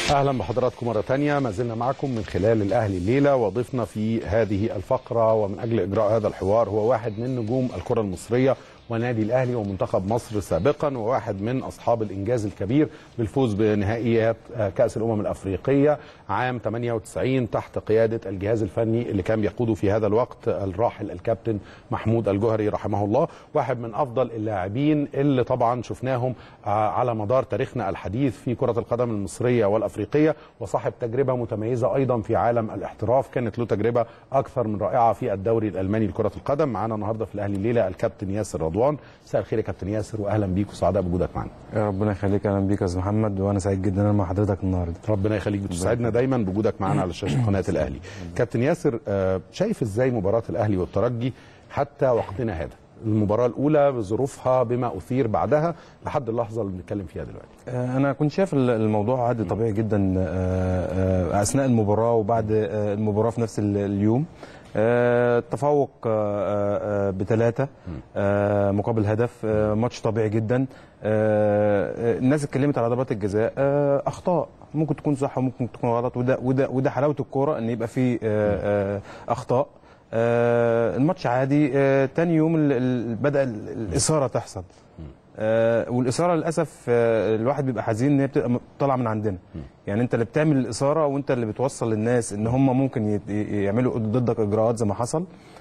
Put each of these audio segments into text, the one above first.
اهلا بحضراتكم مره تانية ما زلنا معكم من خلال الاهلي الليله وضيفنا في هذه الفقره ومن اجل اجراء هذا الحوار هو واحد من نجوم الكره المصريه ونادي الاهلي ومنتخب مصر سابقا وواحد من اصحاب الانجاز الكبير بالفوز بنهائيات كاس الامم الافريقيه عام 98 تحت قياده الجهاز الفني اللي كان بيقوده في هذا الوقت الراحل الكابتن محمود الجوهري رحمه الله واحد من افضل اللاعبين اللي طبعا شفناهم على مدار تاريخنا الحديث في كره القدم المصريه والافريقيه وصاحب تجربه متميزه ايضا في عالم الاحتراف كانت له تجربه اكثر من رائعه في الدوري الالماني لكره القدم معانا النهارده في الاهلي الليله الكابتن ياسر رضوان مساء الخير يا كابتن ياسر واهلا بيك وسعداء بوجودك معنا يا ربنا يخليك اهلا بيك يا استاذ محمد وانا سعيد جدا انا مع حضرتك النهارده ربنا يخليك بتسعدنا دايما بوجودك معنا على شاشه قناه الاهلي كابتن ياسر شايف ازاي مباراه الاهلي والترجي حتى وقتنا هذا المباراة الأولى بظروفها بما أثير بعدها لحد اللحظة اللي بنتكلم فيها دلوقتي. أنا كنت شايف الموضوع عادي طبيعي جدا أثناء المباراة وبعد المباراة في نفس اليوم. التفوق بثلاثة مقابل هدف ماتش طبيعي جدا الناس اتكلمت على ضربات الجزاء أخطاء ممكن تكون صح وممكن تكون غلط وده وده وده حلاوة الكورة إن يبقى فيه أخطاء آه الماتش عادي آه تاني يوم ال ال بدا الاثاره تحصل آه والاثاره للاسف آه الواحد بيبقى حزين ان هي بتبقى طالعه من عندنا يعني انت اللي بتعمل الاثاره وانت اللي بتوصل للناس ان هم ممكن يعملوا ضدك اجراءات زي ما حصل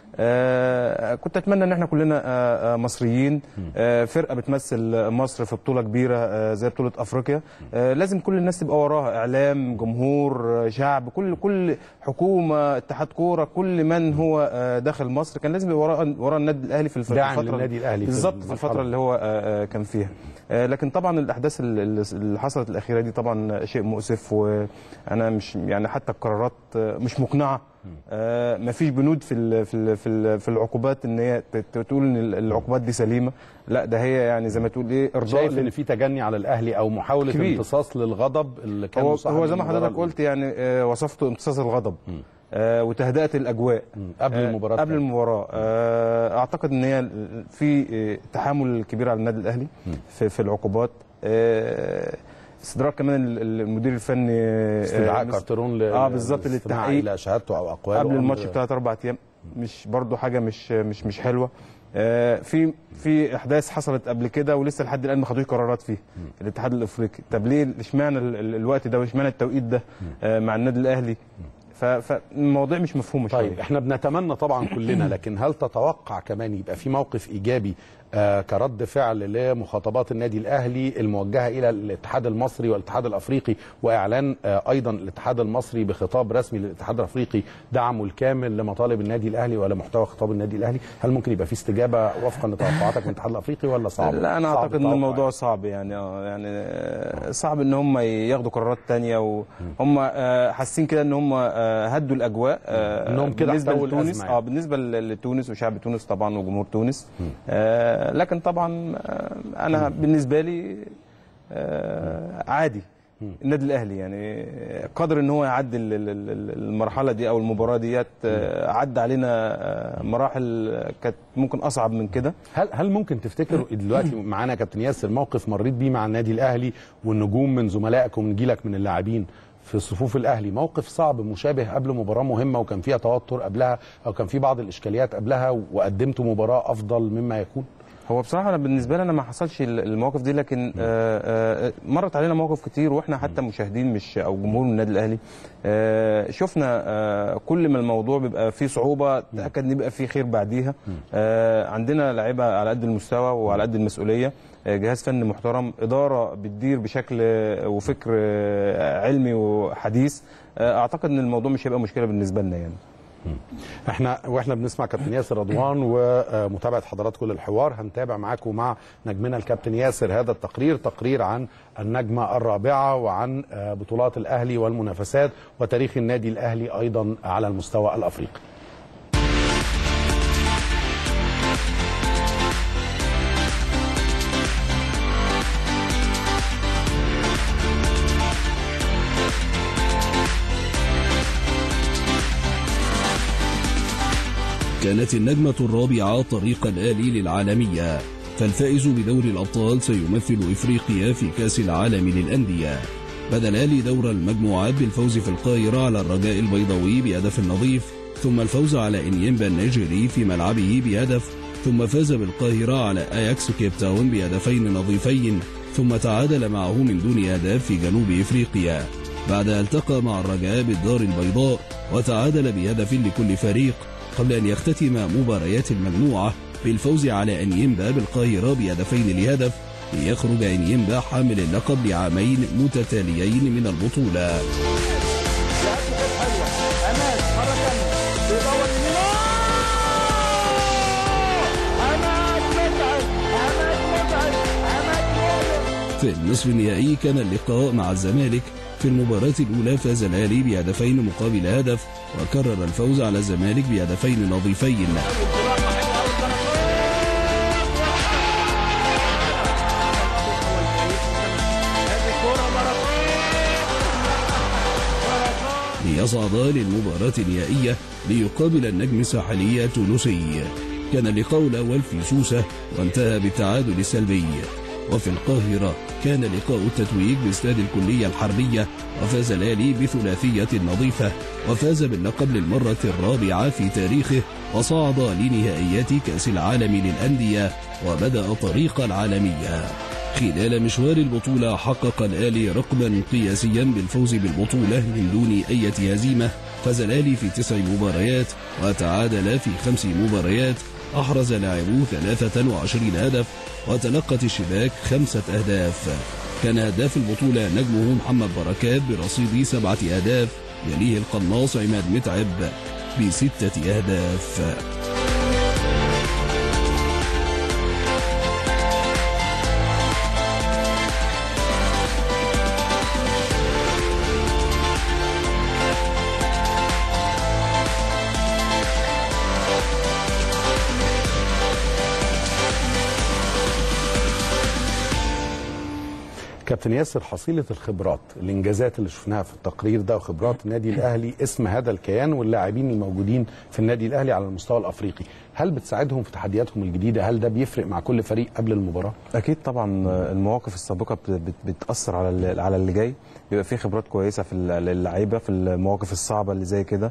آه كنت اتمنى ان احنا كلنا آه مصريين آه فرقه بتمثل مصر في بطوله كبيره آه زي بطوله افريقيا آه لازم كل الناس تبقى وراها اعلام جمهور شعب كل كل حكومه اتحاد كوره كل من هو آه داخل مصر كان لازم يبقى ورا ورا النادي الاهلي في الفتره داعم للنادي الاهلي بالظبط في الفتره اللي هو آه كان فيها آه لكن طبعا الاحداث اللي حصلت الاخيره دي طبعا شيء مؤسف وانا مش يعني حتى القرارات مش مقنعه آه ما فيش بنود في ال في ال في, ال في العقوبات ان هي تقول ان العقوبات دي سليمه لا ده هي يعني زي ما تقول ايه ارضاء شايف ان في تجني على الاهلي او محاوله كبير. امتصاص للغضب اللي كان هو, هو زي ما حضرتك قلت يعني آه وصفته امتصاص الغضب آه وتهدئه الاجواء قبل المباراه قبل المباراه آه اعتقد ان هي في تحامل كبير على النادي الاهلي في, في العقوبات آه استدراك كمان المدير الفني استدعاء كارترون اه بالظبط للتحقيق الى شهادته او اقواله قبل الماتش بثلاث اربع ايام مش برضو حاجه مش مش مش حلوه آه في في احداث حصلت قبل كده ولسه لحد الان ما خدوش قرارات فيها الاتحاد الافريقي طب ليه اشمعنى الوقت ده واشمعنى التوقيت ده آه مع النادي الاهلي فالمواضيع مش مفهومه طيب شوية. احنا بنتمنى طبعا كلنا لكن هل تتوقع كمان يبقى في موقف ايجابي آه كرد فعل لمخاطبات النادي الاهلي الموجهه الى الاتحاد المصري والاتحاد الافريقي واعلان آه ايضا الاتحاد المصري بخطاب رسمي للاتحاد الافريقي دعمه الكامل لمطالب النادي الاهلي ولمحتوى خطاب النادي الاهلي هل ممكن يبقى في استجابه وفقا لتوقعاتك من الاتحاد الافريقي ولا صعب لا انا اعتقد ان الموضوع صعب يعني اه يعني صعب ان هم ياخدوا قرارات ثانيه وهم آه حاسين كده ان هم هدوا الاجواء انهم كده بالنسبه لتونس اه بالنسبه لتونس وشعب تونس طبعا وجمهور تونس آه لكن طبعا انا بالنسبه لي عادي النادي الاهلي يعني قادر ان هو يعدي المرحله دي او المباراه ديت عدى علينا مراحل كانت ممكن اصعب من كده هل هل ممكن تفتكر دلوقتي معانا يا كابتن ياسر موقف مريت بيه مع النادي الاهلي والنجوم من زملائك ومن جيلك من اللاعبين في صفوف الاهلي موقف صعب مشابه قبل مباراه مهمه وكان فيها توتر قبلها او كان في بعض الاشكاليات قبلها وقدمتوا مباراه افضل مما يكون هو بصراحه انا بالنسبه لي انا ما حصلش المواقف دي لكن آآ آآ مرت علينا مواقف كتير واحنا حتى مشاهدين مش او جمهور النادي الاهلي شفنا كل ما الموضوع بيبقى فيه صعوبه تاكد ان يبقى فيه خير بعديها عندنا لعيبه على قد المستوى وعلى قد المسؤوليه جهاز فني محترم اداره بتدير بشكل وفكر علمي وحديث اعتقد ان الموضوع مش هيبقى مشكله بالنسبه لنا يعني احنا واحنا بنسمع كابتن ياسر رضوان ومتابعه حضراتكم للحوار هنتابع معاكم مع نجمنا الكابتن ياسر هذا التقرير تقرير عن النجمه الرابعه وعن بطولات الاهلي والمنافسات وتاريخ النادي الاهلي ايضا على المستوى الافريقي كانت النجمة الرابعة طريق الآلي للعالمية فالفائز بدوري الأبطال سيمثل إفريقيا في كأس العالم للأندية بدا الأهلي دور المجموعات بالفوز في القاهرة على الرجاء البيضاوي بهدف نظيف ثم الفوز على إنيمبا النيجيري في ملعبه بهدف ثم فاز بالقاهرة على أياكس كيب تاون بهدفين نظيفين ثم تعادل معه من دون أهداف في جنوب إفريقيا بعد التقى مع الرجاء بالدار البيضاء وتعادل بهدف لكل فريق قبل أن يختتم مباريات المجموعة بالفوز على أنيمبا بالقاهرة بهدفين لهدف ليخرج أنيمبا حامل اللقب لعامين متتاليين من البطولة في النصف النهائي كان اللقاء مع الزمالك في المباراة الأولى فاز الأهلي بهدفين مقابل هدف وكرر الفوز على الزمالك بهدفين نظيفين ليصعد للمباراة النهائية ليقابل النجم الساحلي التونسي كان اللقاء الأول في سوسة وانتهى بالتعادل السلبي وفي القاهرة كان لقاء التتويج باستاد الكلية الحربية وفاز الأهلي بثلاثية نظيفة وفاز باللقب للمرة الرابعة في تاريخه وصعد لنهائيات كأس العالم للأندية وبدأ طريق العالمية خلال مشوار البطولة حقق الأهلي رقما قياسيا بالفوز بالبطولة من دون أي هزيمة فاز الأهلي في تسع مباريات وتعادل في خمس مباريات أحرز لاعبوه 23 هدف وتلقت الشباك خمسة أهداف كان هداف البطولة نجمه محمد بركات برصيد سبعة أهداف يليه القناص عماد متعب بستة أهداف كابتن ياسر حصيلة الخبرات الإنجازات اللي شفناها في التقرير ده وخبرات النادي الأهلي اسم هذا الكيان واللاعبين الموجودين في النادي الأهلي على المستوى الأفريقي هل بتساعدهم في تحدياتهم الجديدة هل ده بيفرق مع كل فريق قبل المباراة اكيد طبعا المواقف السابقه بت- بت- بتاثر على ال- على اللي جاي بيبقى في خبرات كويسه في ال- اللعيبه في المواقف الصعبه اللي زي كده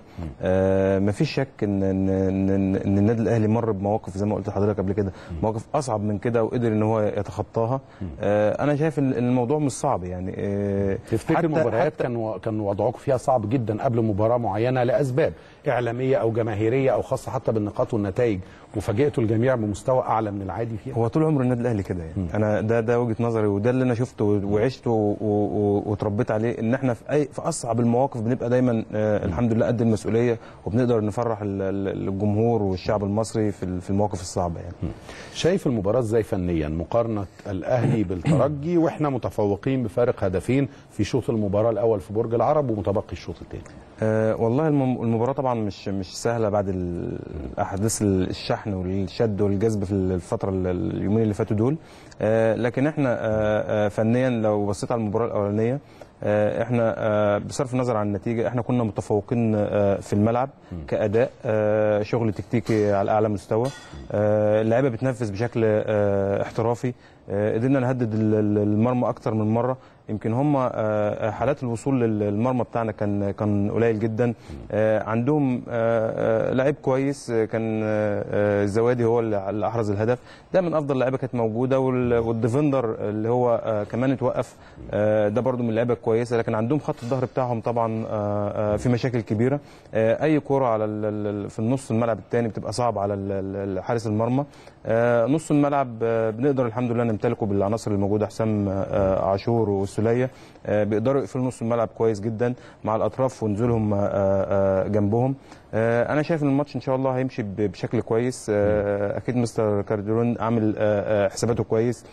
آه مفيش شك ان ان ان, إن, إن النادي الاهلي مر بمواقف زي ما قلت لحضرتك قبل كده مواقف اصعب من كده وقدر ان هو يتخطاها آه انا شايف ان إن الموضوع مش صعب يعني آه تفتكر مباريات كان و... كان وضعكم فيها صعب جدا قبل مباراة معينة لأسباب إعلامية أو جماهيرية أو خاصة حتى بالنقاط والنتائج وفاجئتوا الجميع بمستوى أعلى من العادي فيها هو طول عمر النادي الاهلي كده يعني انا ده ده وجهه نظري وده اللي انا شفته وعشته و- و- واتربيت عليه ان احنا في اي في اصعب المواقف بنبقى دايما آه الحمد لله قد المسؤوليه وبنقدر نفرح ال- ال- الجمهور والشعب المصري في ال- في المواقف الصعبه يعني شايف المباراة ازاي فنيا مقارنة الأهلي بالترجي وإحنا متفوقين بفارق هدفين في شوط المباراة الأول في برج العرب ومتبقي الشوط الثاني آه والله الم- المباراة طبعا مش مش سهلة بعد الأحداث الشحن والشد والجذب في الفترة ال- اليومين اللي فاتوا دول آه لكن احنا آه آه فنيا لو بصيت على المباراة الأولانية آه احنا آه بصرف النظر عن النتيجة احنا كنا متفوقين آه في الملعب كأداء آه شغل تكتيكي على أعلى مستوى آه اللعيبة بتنفذ بشكل آه احترافي آه قدرنا نهدد ال- ال- المرمى أكتر من مرة يمكن هم آه، حالات الوصول للمرمى بتاعنا كان كان قليل جدا آه، عندهم آه، آه، لعيب كويس آه، كان آه، آه، الزوادي هو اللي اللي احرز الهدف ده من افضل اللعيبه كانت موجوده وال- والديفندر اللي هو آه، كمان اتوقف آه، ده برضو من اللعيبه الكويسه لكن عندهم خط الظهر بتاعهم طبعا آه، آه، في مشاكل كبيره آه، اي كوره على ال- ال- في النص الملعب الثاني بتبقى صعبه على ال- ال- حارس المرمى آه، نص الملعب آه، بنقدر الحمد لله نمتلكه بالعناصر الموجوده حسام آه، عاشور والسوليه آه، بيقدروا يقفلوا نص الملعب كويس جدا مع الاطراف ونزولهم آه، آه، جنبهم آه، انا شايف ان الماتش ان شاء الله هيمشي ب- بشكل كويس آه، اكيد مستر كارديرون عامل آه، آه، حساباته كويس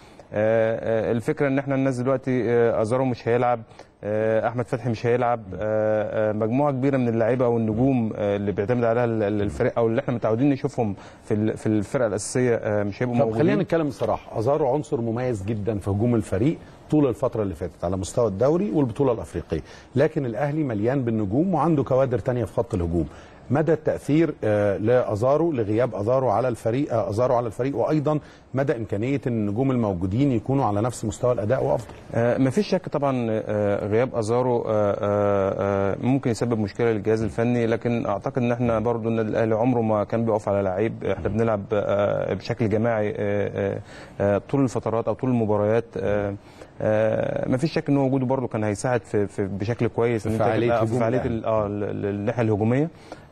آه، آه، الفكره ان احنا الناس دلوقتي آه، ازارو مش هيلعب آه، احمد فتحي مش هيلعب آه، آه، مجموعه كبيره من اللعيبه او النجوم آه، اللي بيعتمد عليها ال- ال- الفريق او اللي احنا متعودين نشوفهم في ال- في الفرقه الاساسيه آه، مش هيبقوا طب موجودين خلينا نتكلم بصراحة أزارو عنصر مميز جدا في هجوم الفريق طول الفترة اللي فاتت على مستوى الدوري والبطولة الأفريقية لكن الأهلي مليان بالنجوم وعنده كوادر تانية في خط الهجوم مدى التاثير آه، لازارو لغياب ازارو على الفريق آه، ازارو على الفريق وايضا مدى امكانيه ان النجوم الموجودين يكونوا على نفس مستوى الاداء وافضل آه، مفيش شك طبعا آه، غياب ازارو آه، آه، آه، ممكن يسبب مشكله للجهاز الفني لكن اعتقد ان احنا برضو النادي الاهلي عمره ما كان بيقف على لعيب احنا بنلعب آه، بشكل جماعي آه، آه، آه، طول الفترات او طول المباريات آه، آه، مفيش شك ان هو وجوده برضو كان هيساعد في, في بشكل كويس إن أنت فعالية تبقى- هجوم في فعاليه الأهلي. ال- اه ال- ال- الناحيه الهجوميه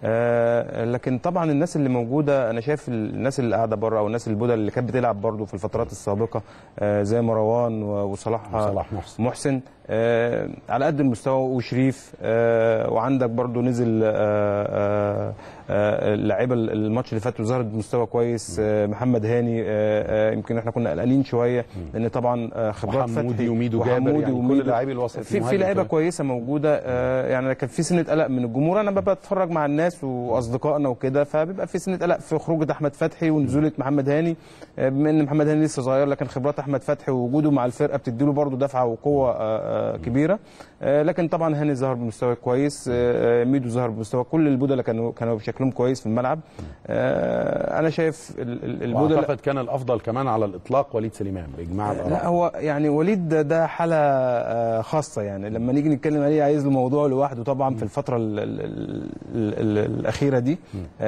آه، لكن طبعا الناس اللي موجوده انا شايف الناس اللي قاعده بره او الناس البودة اللي كانت بتلعب برضو في الفترات السابقه آه، زي مروان و- وصلاح وصلاح محسن. محسن آه على قد المستوى وشريف آه وعندك برضو نزل آه آه آه اللعيبه الماتش اللي فات وظهرت بمستوى كويس آه محمد هاني آه آه يمكن احنا كنا قلقانين شويه لان طبعا آه خبرات وحمودي فتحي وميدو جابر، وحمودي يعني كل وميدو. لاعبي الوسط في في المهاجم لعيبه كمان. كويسه موجوده آه يعني كان في سنه قلق من الجمهور انا ببقى اتفرج مع الناس واصدقائنا وكده فبيبقى في سنه قلق في خروجه احمد فتحي ونزوله محمد هاني آه بما ان محمد هاني لسه صغير لكن خبرات احمد فتحي ووجوده مع الفرقه بتديله برضه دفعه وقوه آه آه كبيره آه لكن طبعا هاني ظهر بمستوى كويس آه آه، ميدو ظهر بمستوى كل البودلة كانوا كانوا بشكلهم كويس في الملعب آه انا شايف ال- ال- البودلة واعتقد كان الافضل كمان على الاطلاق وليد سليمان باجماع لا الاراء هو يعني وليد ده, ده حاله آه، خاصه يعني لما نيجي نتكلم عليه عايز له موضوع لوحده طبعا في الفتره ال ال ال ال ال الاخيره دي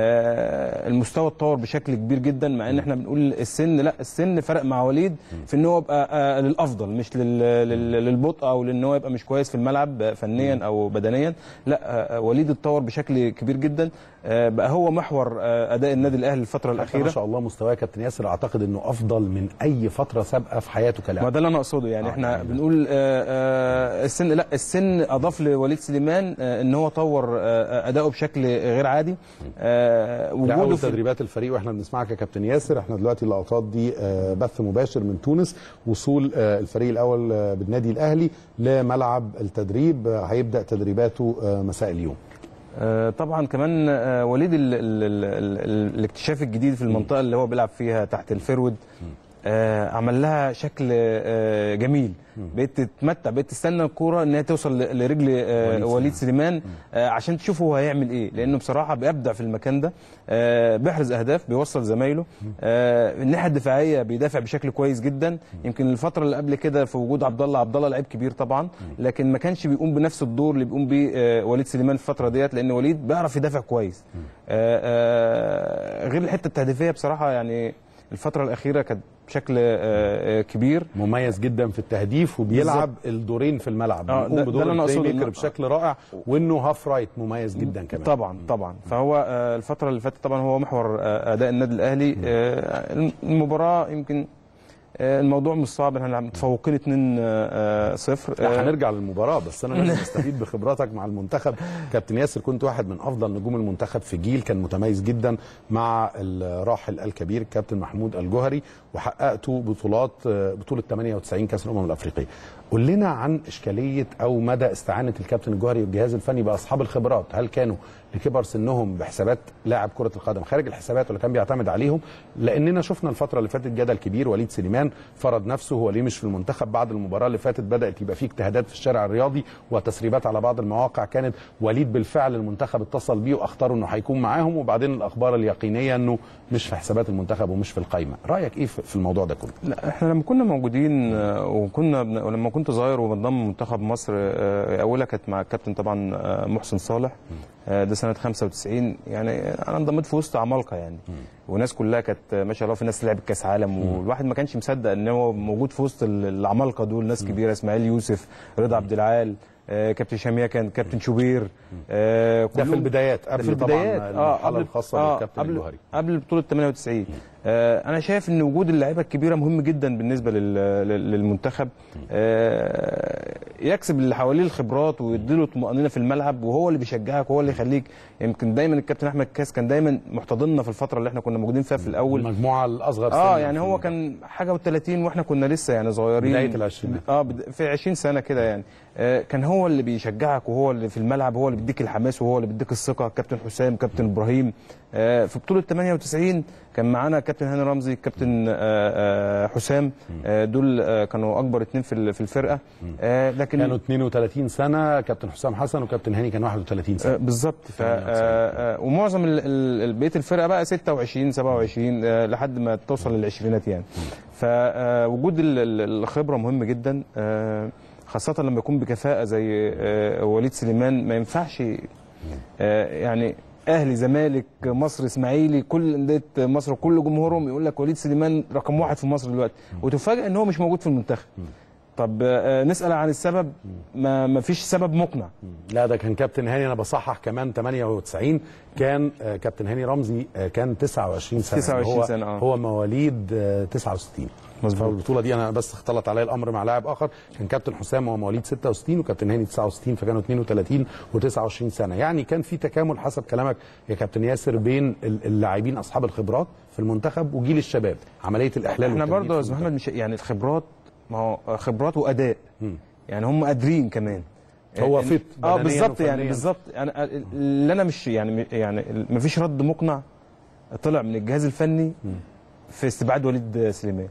آه، المستوى اتطور بشكل كبير جدا مع ان احنا بنقول السن لا السن فرق مع وليد في ان هو يبقى آه، للافضل مش لل- لل- للبطء او لان هو يبقى مش كويس في الملعب آه، فنيا او بدنيا لا آه، آه، وليد اتطور بشكل كبير جدا آه، بقى هو محور آه، اداء النادي الاهلي الفتره حتى ما الاخيره شاء الله مستواه يا كابتن ياسر اعتقد انه افضل من اي فتره سابقه في حياته ما كلاعب ده اللي انا اقصده يعني آه، احنا يعني. بنقول آه، آه، السن لا السن اضاف لوليد سليمان آه، ان هو طور آه، اداؤه بشكل غير عادي آه، وجوده وجوده في في تدريبات الفريق واحنا بنسمعك يا كابتن ياسر احنا دلوقتي اللقطات دي آه، بث مباشر من تونس وصول آه، الفريق الاول آه، بالنادي الاهلي لملعب التدريب آه، هيبدا تدريباته آه، مساء اليوم آه، طبعا كمان آه، وليد ال ال ال ال الاكتشاف الجديد في المنطقه اللي هو بيلعب فيها تحت الفرود آه، عمل لها شكل آه، جميل بقيت تتمتع بقيت تستنى الكوره ان هي توصل ل- لرجل آه، وليد وليد سليمان آه، عشان تشوفه هو هيعمل ايه لانه بصراحه بيبدع في المكان ده آه، بيحرز اهداف بيوصل زمايله آه، الناحيه الدفاعيه بيدافع بشكل كويس جدا يمكن الفتره اللي قبل كده في وجود عبد الله عبد الله لعيب كبير طبعا لكن ما كانش بيقوم بنفس الدور اللي بيقوم بيه آه، وليد سليمان في الفتره ديت لان وليد بيعرف يدافع كويس آه، آه، غير الحته التهديفيه بصراحه يعني الفتره الاخيره كانت بشكل آه، آه، كبير مميز جدا في التهديف وبيلعب الدورين في الملعب آه، بيقوم ده- بدور ده اللي أنا البلاي أقصده، ميكر إنه- بشكل رائع وانه هاف رايت مميز جدا كمان طبعا طبعا فهو آه، الفتره اللي فاتت طبعا هو محور آه، اداء النادي الاهلي آه، المباراه يمكن آه، الموضوع مش صعب احنا متفوقين 2 0 لا هنرجع للمباراه بس انا لازم استفيد بخبراتك مع المنتخب كابتن ياسر كنت واحد من افضل نجوم المنتخب في جيل كان متميز جدا مع الراحل الكبير الكابتن محمود الجوهري وحققتوا بطولات بطوله 98 كاس الامم الافريقيه قول لنا عن اشكاليه او مدى استعانه الكابتن الجوهري والجهاز الفني باصحاب الخبرات هل كانوا لكبر سنهم بحسابات لاعب كره القدم خارج الحسابات ولا كان بيعتمد عليهم لاننا شفنا الفتره اللي فاتت جدل كبير وليد سليمان فرض نفسه هو ليه مش في المنتخب بعد المباراه اللي فاتت بدات يبقى فيه اجتهادات في الشارع الرياضي وتسريبات على بعض المواقع كانت وليد بالفعل المنتخب اتصل بيه واخطروا انه هيكون معاهم وبعدين الاخبار اليقينيه انه مش في حسابات المنتخب ومش في القائمه رايك ايه في الموضوع ده كله لا احنا لما كنا موجودين آه، وكنا بن- ولما كنت صغير وبنضم منتخب مصر آه، اولها كانت مع الكابتن طبعا آه، محسن صالح آه، ده سنه 95 يعني انا انضميت في وسط عمالقه يعني والناس كلها كانت آه، ما شاء الله في ناس لعبت كاس عالم والواحد ما كانش مصدق ان هو موجود في وسط ال- العمالقه دول ناس كبيره اسماعيل يوسف رضا عبد العال آه، كابتن شاميه كان كابتن شوبير آه، ده في كلهم- البدايات ده قبل في البدايات طبعا المرحله الخاصه بالكابتن قبل الجوهري قبل بطوله 98 آه انا شايف ان وجود اللعيبه الكبيره مهم جدا بالنسبه لل- لل- للمنتخب آه يكسب اللي حواليه الخبرات ويديله طمانينه في الملعب وهو اللي بيشجعك وهو اللي يخليك يمكن دايما الكابتن احمد كاس كان دايما محتضننا في الفتره اللي احنا كنا موجودين فيها في الاول المجموعه الاصغر اه سنا يعني في هو كان حاجه و30 واحنا كنا لسه يعني صغيرين بداية العشرينات. اه بد- في 20 سنه كده يعني آه، كان هو اللي بيشجعك وهو اللي في الملعب هو اللي بيديك الحماس وهو اللي بيديك الثقه كابتن حسام كابتن ابراهيم آه، في بطوله 98 كان معانا كابتن هاني رمزي كابتن آه، آه، حسام آه، دول آه، كانوا اكبر اتنين في ال- في الفرقه آه، لكن كانوا 32 سنه كابتن حسام حسن وكابتن هاني كان 31 آه، سنه بالظبط ف 98. آه، آه، ومعظم ال- ال- ال- بقيه الفرقه بقى 26 27 آه، لحد ما توصل للعشرينات يعني فوجود الخبره مهم جدا آه، خاصه لما يكون بكفاءه زي آه، وليد سليمان ما ينفعش آه، يعني اهلي زمالك مصر اسماعيلي كل انديه مصر كل جمهورهم يقول لك وليد سليمان رقم واحد في مصر دلوقتي وتفاجئ ان هو مش موجود في المنتخب طب آه، نسال عن السبب ما ما فيش سبب مقنع لا ده كان كابتن هاني انا بصحح كمان 98 كان آه، كابتن هاني رمزي آه، كان 29 سنه 29 هو سنة، آه. هو مواليد آه، 69 مظبوط. فالبطوله دي انا بس اختلط عليا الامر مع لاعب اخر كان كابتن حسام هو مواليد 66 وكابتن هاني 69 فكانوا 32 و29 سنه يعني كان في تكامل حسب كلامك يا كابتن ياسر بين ال- اللاعبين اصحاب الخبرات في المنتخب وجيل الشباب عمليه الاحلال احنا والتجديد برضه يا في استاذ المنتخب. محمد مش يعني الخبرات ما هو خبرات واداء يعني هم قادرين كمان هو إن- فت اه بدنياً بالظبط يعني وفنياً. بالظبط يعني اللي انا مش يعني يعني ما فيش رد مقنع طلع من الجهاز الفني في استبعاد وليد سليمان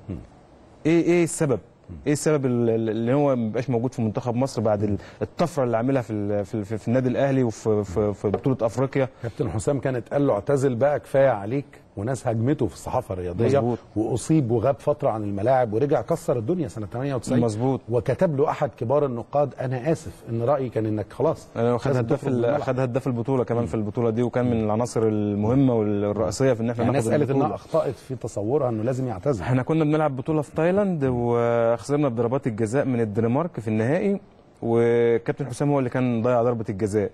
ايه ايه السبب ايه السبب ال- ال- اللي هو ما بيبقاش موجود في منتخب مصر بعد ال- الطفره اللي عاملها في ال- في, في, في النادي الاهلي وفي في, في بطوله افريقيا كابتن حسام كانت قال له اعتزل بقى كفايه عليك وناس هجمته في الصحافه الرياضيه مظبوط. واصيب وغاب فتره عن الملاعب ورجع كسر الدنيا سنه 98 مظبوط. وكتب له احد كبار النقاد انا اسف ان رايي كان انك خلاص انا خد لازم هداف تخرج من ال- الملعب. خد هداف البطوله كمان في البطوله دي وكان من العناصر المهمه والرئيسيه في ان احنا يعني ناخد الناس قالت انها البطولة. اخطات في تصورها انه لازم يعتزل احنا كنا بنلعب بطوله في تايلاند وخسرنا بضربات الجزاء من الدنمارك في النهائي وكابتن حسام هو اللي كان ضيع ضربه الجزاء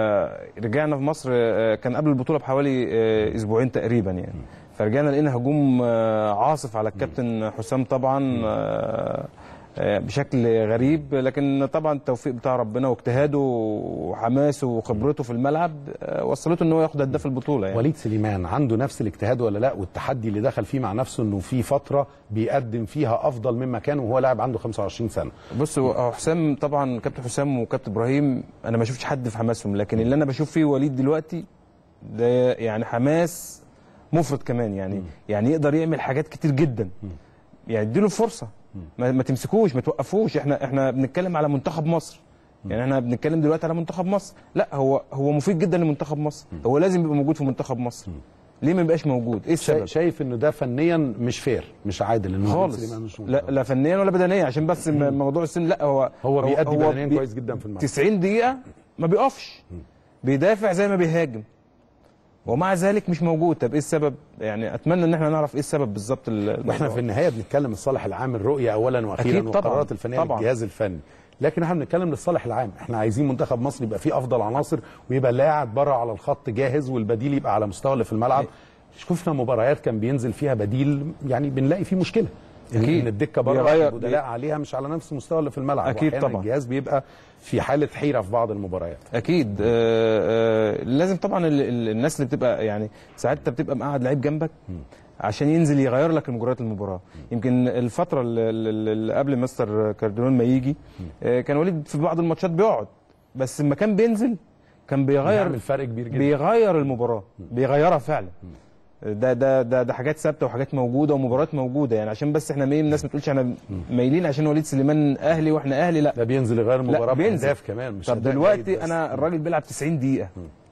فرجعنا في مصر آه، كان قبل البطوله بحوالي آه، اسبوعين تقريبا يعني فرجعنا لقينا هجوم آه، عاصف على الكابتن حسام طبعا آه، آه، بشكل غريب لكن طبعا التوفيق بتاع ربنا واجتهاده وحماسه وخبرته في الملعب آه، وصلته ان هو ياخد هداف البطوله يعني وليد سليمان عنده نفس الاجتهاد ولا لا والتحدي اللي دخل فيه مع نفسه انه في فتره بيقدم فيها افضل مما كان وهو لاعب عنده 25 سنه بص هو هو حسام طبعا كابتن حسام وكابتن ابراهيم انا ما شفتش حد في حماسهم لكن اللي انا بشوف فيه وليد دلوقتي ده يعني حماس مفرط كمان يعني يعني يقدر يعمل حاجات كتير جدا يعني اديله فرصه ما, ما تمسكوش ما توقفوش احنا احنا بنتكلم على منتخب مصر يعني احنا بنتكلم دلوقتي على منتخب مصر لا هو هو مفيد جدا لمنتخب مصر هو لازم يبقى موجود في منتخب مصر ليه ما يبقاش موجود ايه شا- السبب شايف انه ده فنيا مش فير مش عادل انه وليد خالص سليمان مش لا لا فنيا ولا بدنيا عشان بس م- موضوع السن لا هو هو بيأدي بدنيا بي- كويس جدا في الملعب 90 دقيقة ما بيقفش بيدافع زي ما بيهاجم ومع ذلك مش موجود طب ايه السبب يعني اتمنى ان احنا نعرف ايه السبب بالظبط ال- واحنا الموضوع. في النهايه بنتكلم الصالح العام الرؤيه اولا واخيرا أكيد طبعاً، والقرارات الفنيه طبعاً. للجهاز الفني لكن احنا بنتكلم للصالح العام احنا عايزين منتخب مصر يبقى فيه افضل عناصر ويبقى اللاعب بره على الخط جاهز والبديل يبقى على مستوى اللي في الملعب شفنا مباريات كان بينزل فيها بديل يعني بنلاقي فيه مشكله إن- أكيد. ان الدكه بره بيغير- البدلاء عليها مش على نفس المستوى اللي في الملعب أكيد وأحياناً طبعاً. الجهاز بيبقى في حاله حيره في بعض المباريات اكيد آه آه لازم طبعا ال- ال- الناس اللي بتبقى يعني ساعات انت بتبقى مقعد لعيب جنبك عشان ينزل يغير لك المجريات المباراه يمكن الفتره اللي, اللي اللي قبل مستر كاردينال ما يجي آه كان وليد في بعض الماتشات بيقعد بس لما كان بينزل كان بيغير بيعمل فرق كبير جدا بيغير المباراه بيغيرها فعلا ده ده ده ده حاجات ثابته وحاجات موجوده ومباريات موجوده يعني عشان بس احنا مين الناس ما تقولش احنا مايلين عشان وليد سليمان اهلي واحنا اهلي لا ده بينزل يغير المباراه بينزل. باهداف كمان مش طب أداء دلوقتي جيد بس. انا الراجل بيلعب 90 دقيقه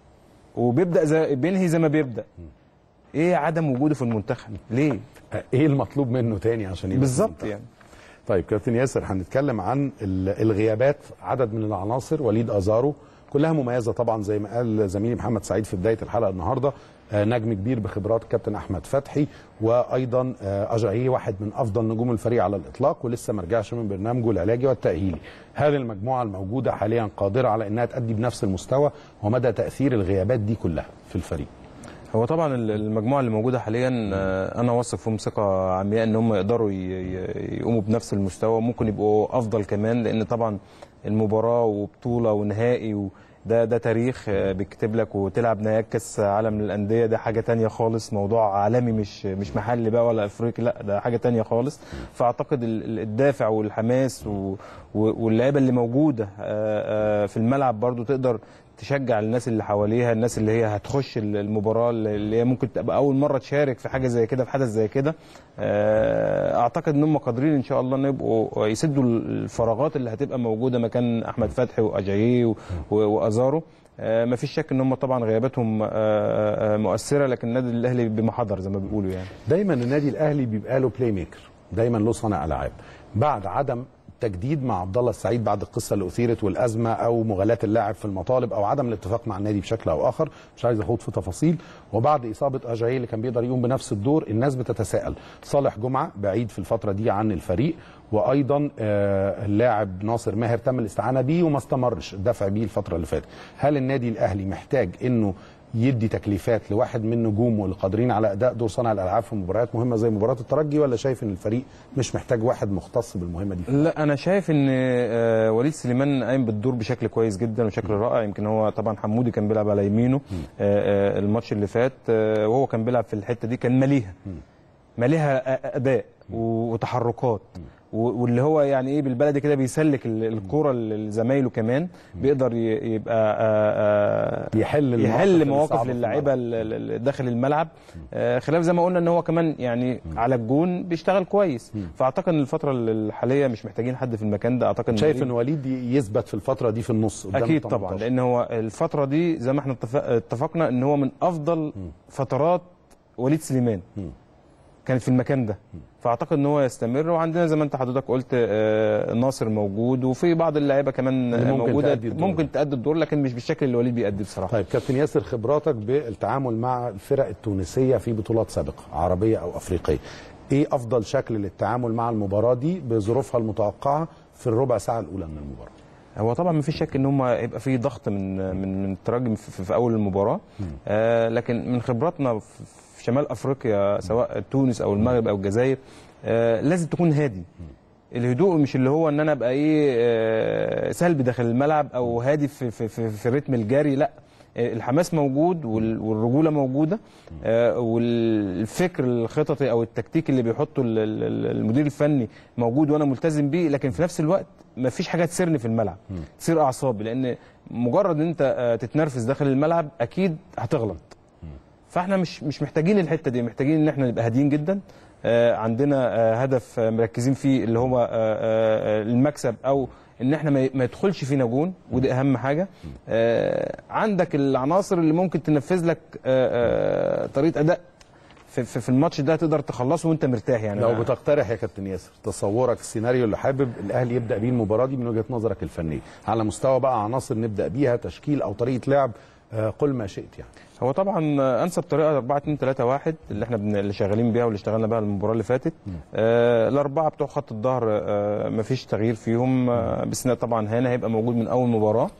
وبيبدا زي بينهي زي ما بيبدا ايه عدم وجوده في المنتخب ليه ايه المطلوب منه تاني عشان يبقى بالظبط منتخب؟ يعني طيب كابتن ياسر هنتكلم عن ال- الغيابات عدد من العناصر وليد ازارو كلها مميزه طبعا زي ما قال زميلي محمد سعيد في بدايه الحلقه النهارده آه، نجم كبير بخبرات الكابتن احمد فتحي وايضا آه، اجاييه واحد من افضل نجوم الفريق على الاطلاق ولسه ما رجعش من برنامجه العلاجي والتاهيلي هل المجموعه الموجوده حاليا قادره على انها تادي بنفس المستوى ومدى تاثير الغيابات دي كلها في الفريق هو طبعا ال- المجموعه اللي موجوده حاليا آه، انا واثق فيهم ثقه عمياء ان هم يقدروا ي- ي- يقوموا بنفس المستوى وممكن يبقوا افضل كمان لان طبعا المباراه وبطوله ونهائي ده ده تاريخ آه، بيكتب لك وتلعب نهائي كاس عالم للانديه ده حاجه تانية خالص موضوع عالمي مش مش محلي بقى ولا افريقي لا ده حاجه تانية خالص فاعتقد ال- ال- الدافع والحماس و- و- واللعيبه اللي موجوده آه، آه، في الملعب برضو تقدر تشجع الناس اللي حواليها الناس اللي هي هتخش ال- المباراه اللي هي ممكن تبقى اول مره تشارك في حاجه زي كده في حدث زي كده آه، اعتقد ان هم قادرين ان شاء الله ان يبقوا يسدوا الفراغات اللي هتبقى موجوده مكان احمد فتحي واجاييه و- و- وازارو آه، ما فيش شك ان هم طبعا غياباتهم آه، آه، مؤثره لكن النادي الاهلي بما حضر زي ما بيقولوا يعني دايما النادي الاهلي بيبقى له بلاي ميكر دايما له صانع العاب بعد عدم تجديد مع عبد الله السعيد بعد القصه اللي اثيرت والازمه او مغالاه اللاعب في المطالب او عدم الاتفاق مع النادي بشكل او اخر مش عايز اخوض في تفاصيل وبعد اصابه اجاي اللي كان بيقدر يقوم بنفس الدور الناس بتتساءل صالح جمعه بعيد في الفتره دي عن الفريق وايضا آه، اللاعب ناصر ماهر تم الاستعانه بيه وما استمرش الدفع بيه الفتره اللي فاتت هل النادي الاهلي محتاج انه يدي تكليفات لواحد من نجومه اللي قادرين على اداء دور صانع الالعاب في مباريات مهمه زي مباراه الترجي ولا شايف ان الفريق مش محتاج واحد مختص بالمهمه دي لا انا شايف ان آه، وليد سليمان قايم بالدور بشكل كويس جدا وشكل رائع يمكن هو طبعا حمودي كان بيلعب على يمينه آه، آه، الماتش اللي فات آه، وهو كان بيلعب في الحته دي كان ماليها ماليها أ- اداء وتحركات و- واللي هو يعني ايه بالبلدي كده بيسلك ال- الكوره لزمايله كمان بيقدر ي- يبقى آه، آه، يحل المواقف يحل اللي مواقف صعبة في للاعيبه ال- ال- ال- داخل الملعب آه، خلاف زي ما قلنا ان هو كمان يعني على الجون بيشتغل كويس فاعتقد ان الفتره الحاليه مش محتاجين حد في المكان ده اعتقد شايف ان وليد يثبت في الفتره دي في النص قدام اكيد ال طبعا 18. لان هو الفتره دي زي ما احنا اتفق- اتفقنا ان هو من افضل فترات وليد سليمان كانت في المكان ده فاعتقد ان هو يستمر وعندنا زي ما انت حضرتك قلت آه، ناصر موجود وفي بعض اللعيبه كمان اللي ممكن موجوده تأدي الدور. ممكن تأدي الدور لكن مش بالشكل اللي وليد بيأدي بصراحه طيب كابتن ياسر خبراتك بالتعامل مع الفرق التونسيه في بطولات سابقه عربيه او افريقيه ايه افضل شكل للتعامل مع المباراه دي بظروفها المتوقعه في الربع ساعه الاولى من المباراه هو طبعا ما فيش شك ان هم هيبقى في ضغط من من من الترجي في, في اول المباراه آه لكن من خبراتنا في في شمال افريقيا سواء تونس او المغرب او الجزائر آه لازم تكون هادي الهدوء مش اللي هو ان انا ابقى ايه آه سلبي داخل الملعب او هادي في في في, في الريتم الجاري لا آه، الحماس موجود وال- والرجوله موجوده آه، والفكر الخططي او التكتيك اللي بيحطه ال- ال- المدير الفني موجود وانا ملتزم بيه لكن في نفس الوقت ما فيش حاجه تسرني في الملعب تسير اعصابي لان مجرد ان انت آه، تتنرفز داخل الملعب اكيد هتغلط فاحنا مش مش محتاجين الحته دي محتاجين ان احنا نبقى هاديين جدا آه، عندنا آه، هدف آه، مركزين فيه اللي هو آه، آه، المكسب او ان احنا ما ي- ما يدخلش فينا جون ودي اهم حاجه آه، عندك العناصر اللي ممكن تنفذ لك آه، آه، طريقه اداء في, في, في الماتش ده تقدر تخلصه وانت مرتاح يعني لو أنا- بتقترح يا كابتن ياسر تصورك السيناريو اللي حابب الاهلي يبدا بيه المباراه دي من وجهه نظرك الفنيه على مستوى بقى عناصر نبدا بيها تشكيل او طريقه لعب آه، قل ما شئت يعني هو طبعا انسب طريقه 4 2 3 1 اللي احنا بن... اللي شغالين بيها واللي اشتغلنا بيها المباراه اللي فاتت آه الاربعه بتوع خط الظهر آه مفيش تغيير فيهم آه باستثناء طبعا هنا هيبقى موجود من اول مباراه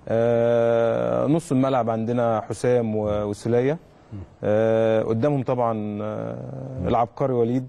آه نص الملعب عندنا حسام و- وسليه آه قدامهم طبعا آه العبقري وليد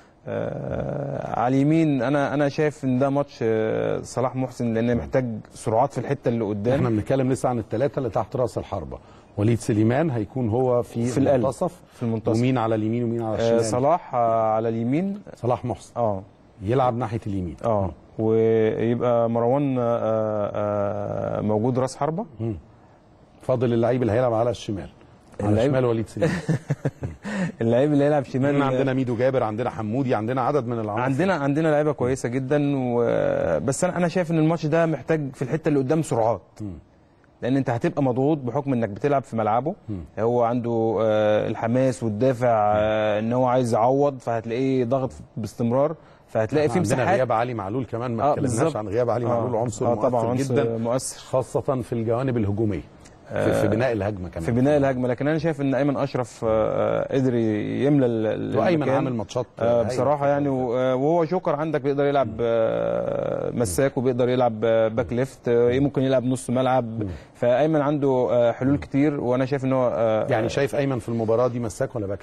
آه على اليمين انا انا شايف ان ده ماتش آه صلاح محسن لان محتاج سرعات في الحته اللي قدام احنا بنتكلم لسه عن الثلاثه اللي تحت راس الحربه وليد سليمان هيكون هو في, في القلب. المنتصف في المنتصف. ومين على اليمين ومين على آه الشمال صلاح آه على اليمين صلاح محسن اه يلعب ناحيه اليمين اه ويبقى مروان آه، آه، موجود راس حربه فاضل اللعيب اللي هيلعب على الشمال على اللعيب- الشمال وليد سليمان اللعيب اللي يلعب شمال احنا عندنا ميدو جابر عندنا حمودي عندنا عدد من العناصر عندنا عندنا لعيبه كويسه جدا و... بس انا انا شايف ان الماتش ده محتاج في الحته اللي قدام سرعات لان انت هتبقى مضغوط بحكم انك بتلعب في ملعبه هو عنده آه، الحماس والدافع آه، ان هو عايز يعوض فهتلاقيه ضغط باستمرار فهتلاقي في عندنا مساحات غياب علي معلول كمان ما آه، اتكلمناش بالظبط. عن غياب علي معلول عنصر آه مؤثر طبعا عنصر جدا مؤثر خاصة في الجوانب الهجومية في, في بناء الهجمة كمان في بناء الهجمه لكن انا شايف ان ايمن اشرف آه، قدر يملى ال- ال- وايمن المكان. عامل ماتشات آه هايلة بصراحه في يعني الفترة و- آه، وهو جوكر عندك بيقدر يلعب آه، مساك وبيقدر يلعب آه، باك ليفت آه، ممكن يلعب نص ملعب فايمن عنده آه، حلول كتير وانا شايف ان هو آه، يعني شايف ايمن في المباراة دي مساك ولا باك ليفت؟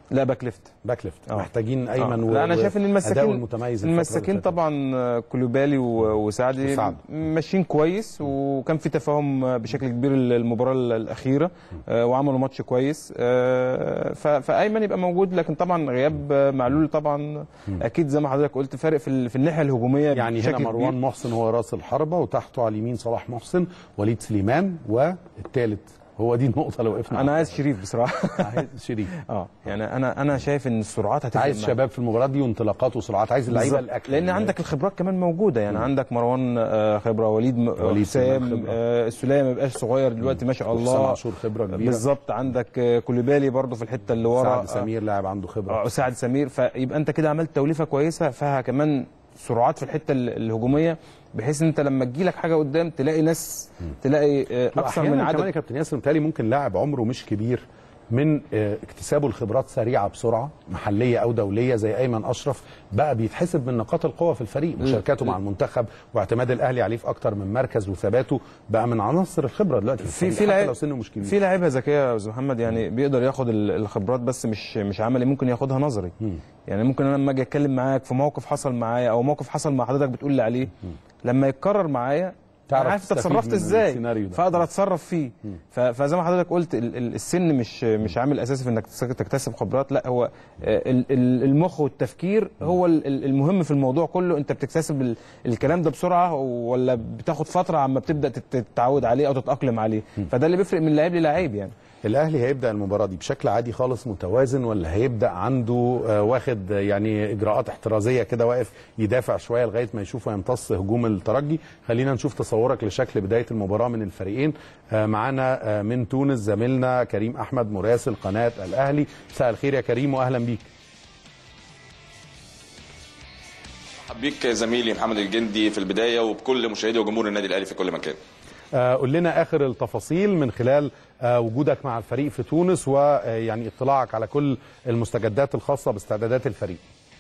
لا باك ليفت باك ليفت آه. محتاجين ايمن آه. و... لا انا شايف ان أداؤه المساكين المتميز الفترة المساكين اللي فاتت. طبعا آه، كولوبالي و- وسعدي وسعد. ماشيين كويس وكان في تفاهم آه، بشكل كبير المباراه الاخيره آه، وعملوا ماتش كويس آه، ف- فايمن يبقى موجود لكن طبعا غياب آه، معلول طبعا اكيد زي ما حضرتك قلت فارق في ال- في الناحيه الهجوميه يعني هنا بشكل مروان كبير. محسن هو راس الحربه وتحته على اليمين صلاح محسن وليد سليمان والثالث هو دي النقطه اللي وقفنا انا عايز شريف بصراحه عايز شريف اه يعني انا انا شايف ان السرعات هتفرق عايز معاك. شباب في المباراه دي وانطلاقات وسرعات عايز اللعيبه بالظبط. الاكل لان عندك الخبرات كمان موجوده يعني عندك مروان آه، خبره وليد م- وليد سليمان حسام خبرة. آه، السوليه ما بقاش صغير دلوقتي ما شاء وحسام الله عاشور خبره كبيره بالظبط عندك آه، كوليبالي برضو في الحته اللي ورا سعد سمير لاعب عنده خبره آه، سعد سمير فيبقى انت كده عملت توليفه كويسه فيها كمان سرعات في الحته ال- الهجوميه بحيث ان انت لما تجيلك حاجه قدام تلاقي ناس تلاقي آه، اكثر من كمان يا عدد كابتن ياسر متهيألي ممكن لاعب عمره مش كبير من آه، اكتسابه الخبرات سريعه بسرعه محليه او دوليه زي ايمن اشرف بقى بيتحسب من نقاط القوه في الفريق مشاركاته مع المنتخب واعتماد الاهلي عليه في اكتر من مركز وثباته بقى من عناصر الخبره دلوقتي في في حتى لعيب لو سنه مش كبير في لعيبه ذكيه يا استاذ محمد يعني بيقدر ياخد ال- الخبرات بس مش مش عملي ممكن ياخدها نظري يعني ممكن انا لما اجي اتكلم معاك في موقف حصل معايا او موقف حصل مع حضرتك بتقول لي عليه لما يتكرر معايا تعرف تعرف عارف انت تستفيد اتصرفت من ازاي السيناريو ده. فاقدر اتصرف فيه ف- فزي ما حضرتك قلت ال- ال- السن مش مش عامل اساسي في انك تس- تكتسب خبرات لا هو آه، ال- ال- المخ والتفكير هو ال- ال- المهم في الموضوع كله انت بتكتسب ال- الكلام ده بسرعه ولا بتاخد فتره عما بتبدا تت- تتعود عليه او تتاقلم عليه فده اللي بيفرق من لعيب للعيب يعني الاهلي هيبدا المباراه دي بشكل عادي خالص متوازن ولا هيبدا عنده آه، واخد آه، يعني اجراءات احترازيه كده واقف يدافع شويه لغايه ما يشوف يمتص هجوم الترجي خلينا نشوف تصورك لشكل بدايه المباراه من الفريقين آه، معانا آه، من تونس زميلنا كريم احمد مراسل قناه الاهلي مساء الخير يا كريم واهلا بيك مرحب بيك زميلي محمد الجندي في البدايه وبكل مشاهدي وجمهور النادي الاهلي في كل مكان آه، قول لنا اخر التفاصيل من خلال آه، وجودك مع الفريق في تونس ويعني اطلاعك على كل المستجدات الخاصه باستعدادات الفريق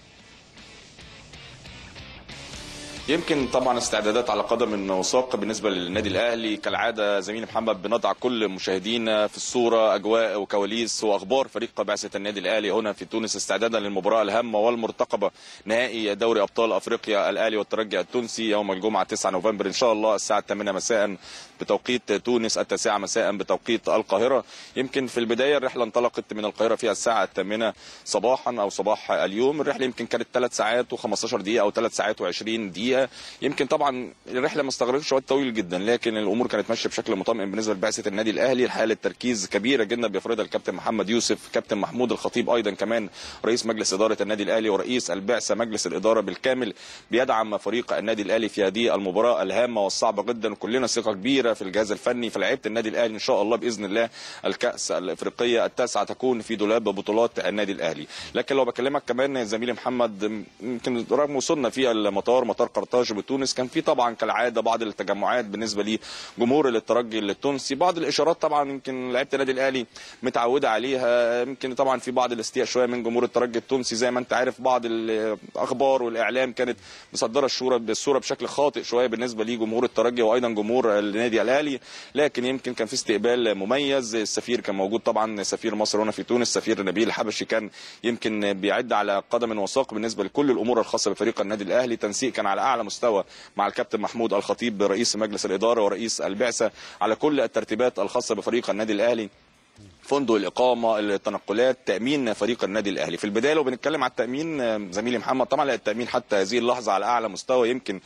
يمكن طبعا استعدادات على قدم وساق بالنسبه للنادي الاهلي كالعاده زميلي محمد بنضع كل مشاهدينا في الصوره اجواء وكواليس واخبار فريق بعثه النادي الاهلي هنا في تونس استعدادا للمباراه الهامه والمرتقبه نهائي دوري ابطال افريقيا الاهلي والترجي التونسي يوم الجمعه 9 نوفمبر ان شاء الله الساعه 8 مساء بتوقيت تونس التاسعه مساء بتوقيت القاهره يمكن في البدايه الرحله انطلقت من القاهره فيها الساعه الثامنه صباحا او صباح اليوم الرحله يمكن كانت 3 ساعات و15 دقيقه او 3 ساعات و20 دقيقه يمكن طبعا الرحله ما استغرقتش وقت طويل جدا لكن الامور كانت ماشيه بشكل مطمئن بالنسبه لبعثه النادي الاهلي حاله تركيز كبيره جدا بيفرضها الكابتن محمد يوسف كابتن محمود الخطيب ايضا كمان رئيس مجلس اداره النادي الاهلي ورئيس البعثه مجلس الاداره بالكامل بيدعم فريق النادي الاهلي في هذه المباراه الهامه والصعبه جدا وكلنا ثقه كبيره في الجهاز الفني في لعيبه النادي الاهلي ان شاء الله باذن الله الكاس الافريقيه التاسعه تكون في دولاب بطولات النادي الاهلي لكن لو بكلمك كمان زميلي محمد يمكن رغم وصلنا في المطار مطار قرطاج بتونس كان في طبعا كالعاده بعض التجمعات بالنسبه لجمهور الترجي التونسي بعض الاشارات طبعا يمكن لعيبه النادي الاهلي متعوده عليها يمكن طبعا في بعض الاستياء شويه من جمهور الترجي التونسي زي ما انت عارف بعض الاخبار والاعلام كانت مصدره الصوره بالصوره بشكل خاطئ شويه بالنسبه لجمهور الترجي وايضا جمهور النادي الاهلي لكن يمكن كان في استقبال مميز السفير كان موجود طبعا سفير مصر هنا في تونس سفير نبيل الحبشي كان يمكن بيعد على قدم وساق بالنسبه لكل الامور الخاصه بفريق النادي الاهلي تنسيق كان على اعلى مستوى مع الكابتن محمود الخطيب رئيس مجلس الاداره ورئيس البعثه على كل الترتيبات الخاصه بفريق النادي الاهلي فندق الاقامه التنقلات تامين فريق النادي الاهلي في البدايه لو بنتكلم على التامين زميلي محمد طبعا لا التامين حتى هذه اللحظه على اعلى مستوى يمكن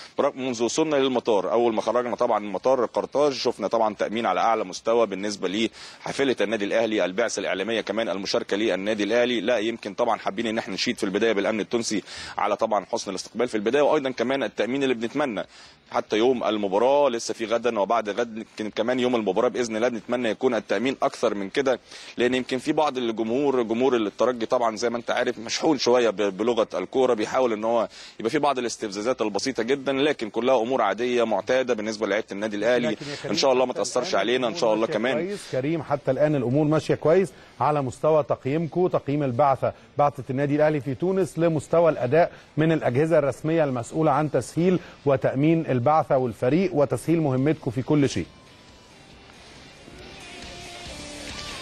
منذ وصولنا للمطار اول ما خرجنا طبعا من مطار قرطاج شفنا طبعا تامين على اعلى مستوى بالنسبه لحافله النادي الاهلي البعثه الاعلاميه كمان المشاركه للنادي الاهلي لا يمكن طبعا حابين ان احنا نشيد في البدايه بالامن التونسي على طبعا حسن الاستقبال في البدايه وايضا كمان التامين اللي بنتمنى حتى يوم المباراه لسه في غدا وبعد غد يمكن كمان يوم المباراه باذن الله بنتمنى يكون التامين اكثر من كده لان يمكن في بعض الجمهور جمهور الترجي طبعا زي ما انت عارف مشحون شويه بلغه الكوره بيحاول ان هو يبقى في بعض الاستفزازات البسيطه جدا لكن كلها امور عاديه معتاده بالنسبه لعيبه النادي الاهلي ان شاء الله ما تاثرش علينا ان شاء الله كمان كويس كريم حتى الان الامور ماشيه كويس على مستوى تقييمكم تقييم البعثه بعثه النادي الاهلي في تونس لمستوى الاداء من الاجهزه الرسميه المسؤوله عن تسهيل وتامين البعثه والفريق وتسهيل مهمتكم في كل شيء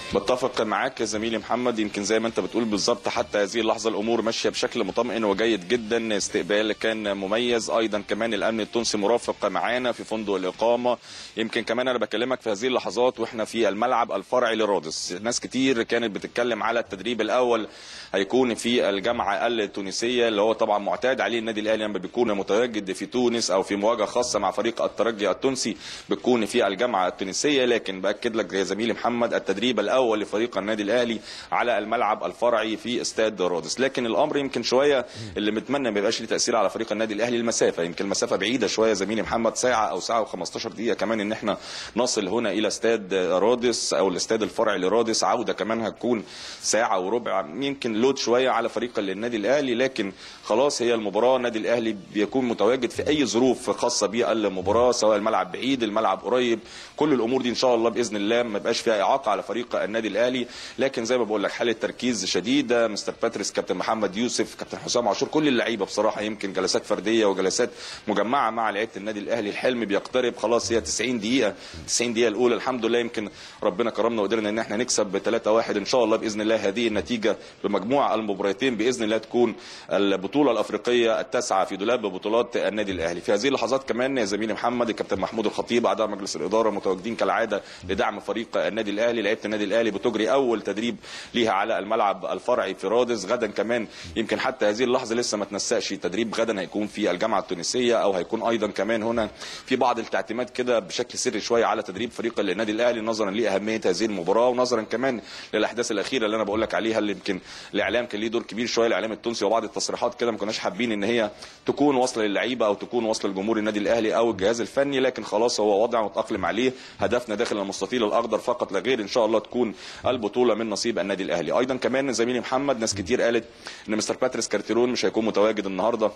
بتفق معاك يا زميلي محمد يمكن زي ما انت بتقول بالظبط حتى هذه اللحظه الامور ماشيه بشكل مطمئن وجيد جدا استقبال كان مميز ايضا كمان الامن التونسي مرافق معانا في فندق الاقامه يمكن كمان انا بكلمك في هذه اللحظات واحنا في الملعب الفرعي لرادس ناس كتير كانت بتتكلم على التدريب الاول هيكون في الجامعه التونسيه اللي هو طبعا معتاد عليه النادي الاهلي لما بيكون متواجد في تونس او في مواجهه خاصه مع فريق الترجي التونسي بتكون في الجامعه التونسيه لكن باكد لك يا زميلي محمد التدريب الاول لفريق النادي الاهلي على الملعب الفرعي في استاد رادس لكن الامر يمكن شويه اللي متمنى ما يبقاش ليه تاثير على فريق النادي الاهلي المسافه يمكن المسافه بعيده شويه يا زميلي محمد ساعه او ساعه و15 دقيقه كمان ان احنا نصل هنا الى استاد رادس او الاستاد الفرعي لرادس عوده كمان هتكون ساعه وربع يمكن لود شويه على فريق النادي الاهلي لكن خلاص هي المباراه النادي الاهلي بيكون متواجد في اي ظروف خاصه بالمباراه سواء الملعب بعيد الملعب قريب كل الامور دي ان شاء الله باذن الله ما يبقاش فيها اعاقه على فريق النادي الاهلي لكن زي ما بقول لك حاله تركيز شديده مستر باتريس كابتن محمد يوسف كابتن حسام عاشور كل اللعيبه بصراحه يمكن جلسات فرديه وجلسات مجمعه مع لعيبه النادي الاهلي الحلم بيقترب خلاص هي 90 دقيقه 90 دقيقه الاولى الحمد لله يمكن ربنا كرمنا وقدرنا ان احنا نكسب ب 3-1 ان شاء الله باذن الله هذه النتيجه بمجموع المباراتين باذن الله تكون البطوله الافريقيه التاسعه في دولاب بطولات النادي الاهلي في هذه اللحظات كمان يا زميلي محمد الكابتن محمود الخطيب اعضاء مجلس الاداره متواجدين كالعاده لدعم فريق النادي الاهلي لعيبه النادي الاهلي بتجري اول تدريب ليها على الملعب الفرعي في رادس غدا كمان يمكن حتى هذه اللحظه لسه ما تنسقش تدريب غدا هيكون في الجامعه التونسيه او هيكون ايضا كمان هنا في بعض التعتيمات كده بشكل سري شويه على تدريب فريق النادي الاهلي نظرا لاهميه هذه المباراه ونظرا كمان للاحداث الاخيره اللي انا بقول لك عليها اللي يمكن الاعلام كان ليه دور كبير شويه الاعلام التونسي وبعض التصريحات كده ما كناش حابين ان هي تكون واصله للعيبه او تكون واصله لجمهور النادي الاهلي او الجهاز الفني لكن خلاص هو وضع متاقلم عليه هدفنا داخل المستطيل الاخضر فقط لا غير ان شاء الله تكون البطوله من نصيب النادي الاهلي ايضا كمان زميلي محمد ناس كتير قالت ان مستر باتريس كارتيرون مش هيكون متواجد النهارده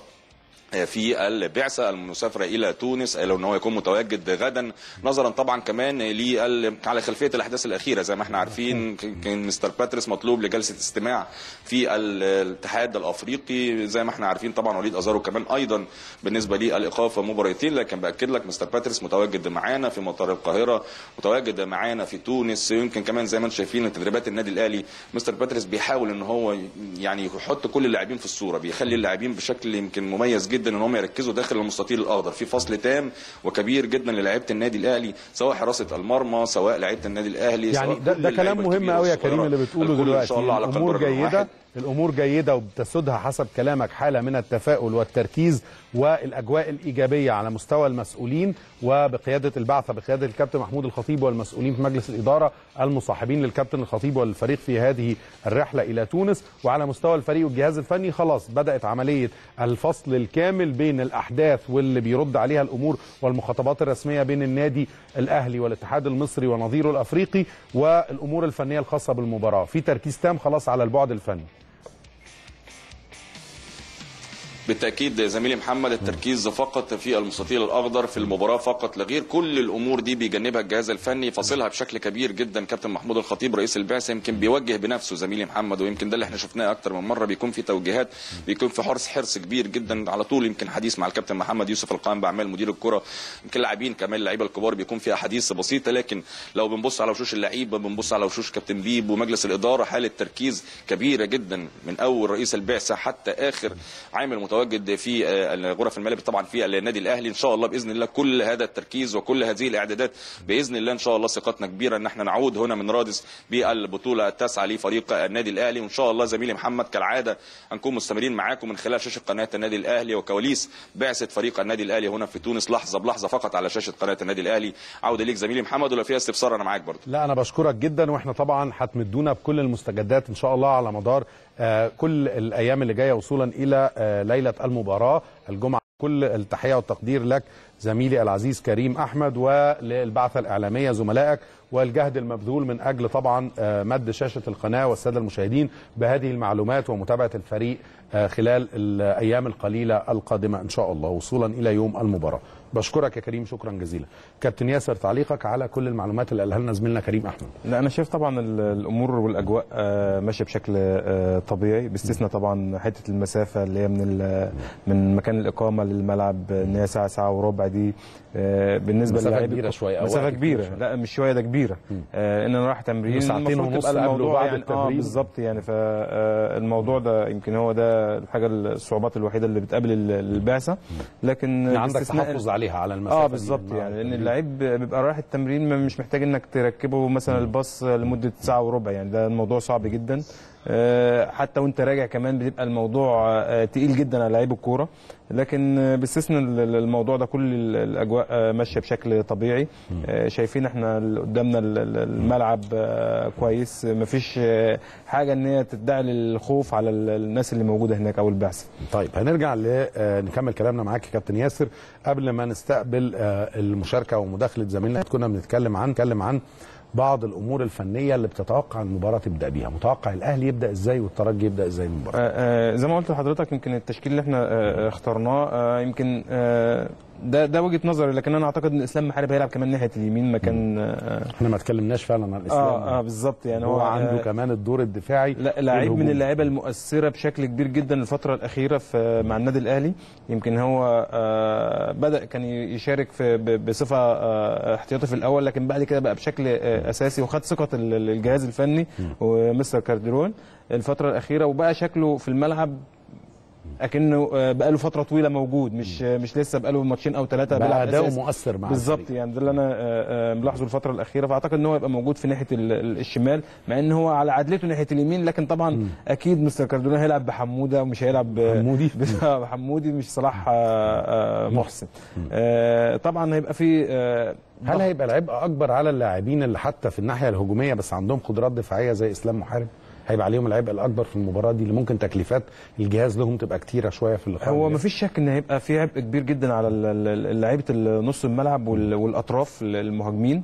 في البعثه المسافره الى تونس لو ان هو يكون متواجد غدا نظرا طبعا كمان لي على خلفيه الاحداث الاخيره زي ما احنا عارفين كان مستر باتريس مطلوب لجلسه استماع في الاتحاد الافريقي زي ما احنا عارفين طبعا وليد ازارو كمان ايضا بالنسبه للايقاف مباراتين لكن باكد لك مستر باتريس متواجد معانا في مطار القاهره متواجد معانا في تونس يمكن كمان زي ما انتم شايفين تدريبات النادي الاهلي مستر باتريس بيحاول ان هو يعني يحط كل اللاعبين في الصوره بيخلي اللاعبين بشكل يمكن مميز جدا جدا ان هم يركزوا داخل المستطيل الاخضر في فصل تام وكبير جدا للاعيبه النادي الاهلي سواء حراسه المرمى سواء لعيبه النادي الاهلي يعني سواء ده, كل ده اللعيبة كلام مهم الكبيرة قوي يا والصغيرة. كريم اللي بتقوله الكل دلوقتي ان شاء الله على الامور قدر جيده واحد. الامور جيده وبتسودها حسب كلامك حاله من التفاؤل والتركيز والاجواء الايجابيه على مستوى المسؤولين وبقياده البعثه بقياده الكابتن محمود الخطيب والمسؤولين في مجلس الاداره المصاحبين للكابتن الخطيب والفريق في هذه الرحله الى تونس وعلى مستوى الفريق والجهاز الفني خلاص بدات عمليه الفصل الكامل بين الاحداث واللي بيرد عليها الامور والمخاطبات الرسميه بين النادي الاهلي والاتحاد المصري ونظيره الافريقي والامور الفنيه الخاصه بالمباراه في تركيز تام خلاص على البعد الفني بالتاكيد زميلي محمد التركيز فقط في المستطيل الاخضر في المباراه فقط لا غير كل الامور دي بيجنبها الجهاز الفني فاصلها بشكل كبير جدا كابتن محمود الخطيب رئيس البعثه يمكن بيوجه بنفسه زميلي محمد ويمكن ده اللي احنا شفناه اكتر من مره بيكون في توجيهات بيكون في حرص حرص كبير جدا على طول يمكن حديث مع الكابتن محمد يوسف القائم باعمال مدير الكره يمكن لاعبين كمان اللعيبه الكبار بيكون في احاديث بسيطه لكن لو بنبص على وشوش اللعيبه بنبص على وشوش كابتن بيب ومجلس الاداره حاله تركيز كبيره جدا من اول رئيس البعثه حتى اخر عامل متواجد في غرف الملابس طبعا في النادي الاهلي ان شاء الله باذن الله كل هذا التركيز وكل هذه الاعدادات باذن الله ان شاء الله ثقتنا كبيره ان احنا نعود هنا من رادس بالبطوله التاسعه لفريق النادي الاهلي وان شاء الله زميلي محمد كالعاده هنكون مستمرين معاكم من خلال شاشه قناه النادي الاهلي وكواليس بعثه فريق النادي الاهلي هنا في تونس لحظه بلحظه فقط على شاشه قناه النادي الاهلي عوده ليك زميلي محمد ولو فيها استفسار انا معاك برضه لا انا بشكرك جدا واحنا طبعا هتمدونا بكل المستجدات ان شاء الله على مدار آه، كل الايام اللي جايه وصولا الى آه، ليله المباراه الجمعه كل التحيه والتقدير لك زميلي العزيز كريم احمد وللبعثه الاعلاميه زملائك والجهد المبذول من اجل طبعا آه، مد شاشه القناه والساده المشاهدين بهذه المعلومات ومتابعه الفريق آه، خلال الايام القليله القادمه ان شاء الله وصولا الى يوم المباراه. بشكرك يا كريم شكرا جزيلا. كابتن ياسر تعليقك على كل المعلومات اللي قالها لنا زميلنا كريم احمد. لا انا شايف طبعا ال- الامور والاجواء آه، ماشيه بشكل آه، طبيعي باستثناء طبعا حته المسافه اللي هي من ال- من مكان الاقامه للملعب ان هي ساعه ساعه وربع دي آه، بالنسبه مسافة للاعيب كبيرة الكو- شوية أو مسافه وقت كبير كبيره شوية. لا مش شويه ده كبيره آه ان انا رايح تمرين ساعتين المفروض ونص تبقى قبل الموضوع وبعد يعني اه التمرين. بالظبط يعني فالموضوع ده يمكن هو ده الحاجه الصعوبات الوحيده اللي بتقابل ال- البعثه لكن عندك باستثناء- تحفظ عليها على المسافه اه دي بالظبط من يعني لان التمرين. اللعيب بيبقى رايح التمرين ما- مش محتاج انك تركبه مثلا الباص لمده ساعه وربع يعني ده الموضوع صعب جدا آه، حتى وانت راجع كمان بتبقى الموضوع آه، تقيل جدا على لعيب الكوره لكن آه، باستثناء ال- ال- الموضوع ده كل ال- الاجواء آه، ماشيه بشكل طبيعي آه، شايفين احنا ال- قدامنا ال- ال- الملعب آه، كويس مفيش آه، حاجه ان هي تدعي للخوف على ال- الناس اللي موجوده هناك او البعثه طيب هنرجع ل آه، نكمل كلامنا معاك يا كابتن ياسر قبل ما نستقبل آه، المشاركه ومداخله زميلنا كنا بنتكلم عن نتكلم عن بعض الامور الفنيه اللي بتتوقع المباراه تبدا بيها متوقع الاهلي يبدا ازاي والترجي يبدا ازاي المباراه آه، آه، زي ما قلت لحضرتك يمكن التشكيل اللي احنا آه، اخترناه آه، يمكن آه، ده ده وجهه نظري لكن انا اعتقد ان اسلام محارب هيلعب كمان ناحيه اليمين مكان اه احنا ما اتكلمناش فعلا عن اسلام اه, آه بالظبط يعني هو, هو عنده آه، كمان الدور الدفاعي لا لعيب من والهجوم. اللعيبه المؤثره بشكل كبير جدا الفتره الاخيره في مع النادي الاهلي يمكن هو آه بدا كان يشارك في ب- بصفه آه احتياطي في الاول لكن بعد كده بقى بشكل آه اساسي وخد ثقه ال- ال- الجهاز الفني ومستر كارديرون الفتره الاخيره وبقى شكله في الملعب اكنه آه، بقاله فتره طويله موجود مش آه، مش لسه بقاله ماتشين او ثلاثه بقى اداؤه مؤثر مع بالظبط الفريق. يعني ده اللي انا آه، آه، ملاحظه الفتره الاخيره فاعتقد ان هو يبقى موجود في ناحيه ال- ال- الشمال مع ان هو على عدلته ناحيه اليمين لكن طبعا اكيد مستر كاردونا هيلعب بحموده ومش هيلعب ب- حمودي؟ ب- بحمودي مش صلاح آه، آه، محسن آه، طبعا هيبقى في آه، هل هيبقى العبء اكبر على اللاعبين اللي حتى في الناحيه الهجوميه بس عندهم قدرات دفاعيه زي اسلام محارب هيبقى عليهم العبء الاكبر في المباراه دي اللي ممكن تكليفات الجهاز لهم تبقى كتيره شويه في اللقاء هو ده. مفيش شك ان هيبقى في عبء كبير جدا على ال- ال- ال- لعيبه نص الملعب وال- والاطراف المهاجمين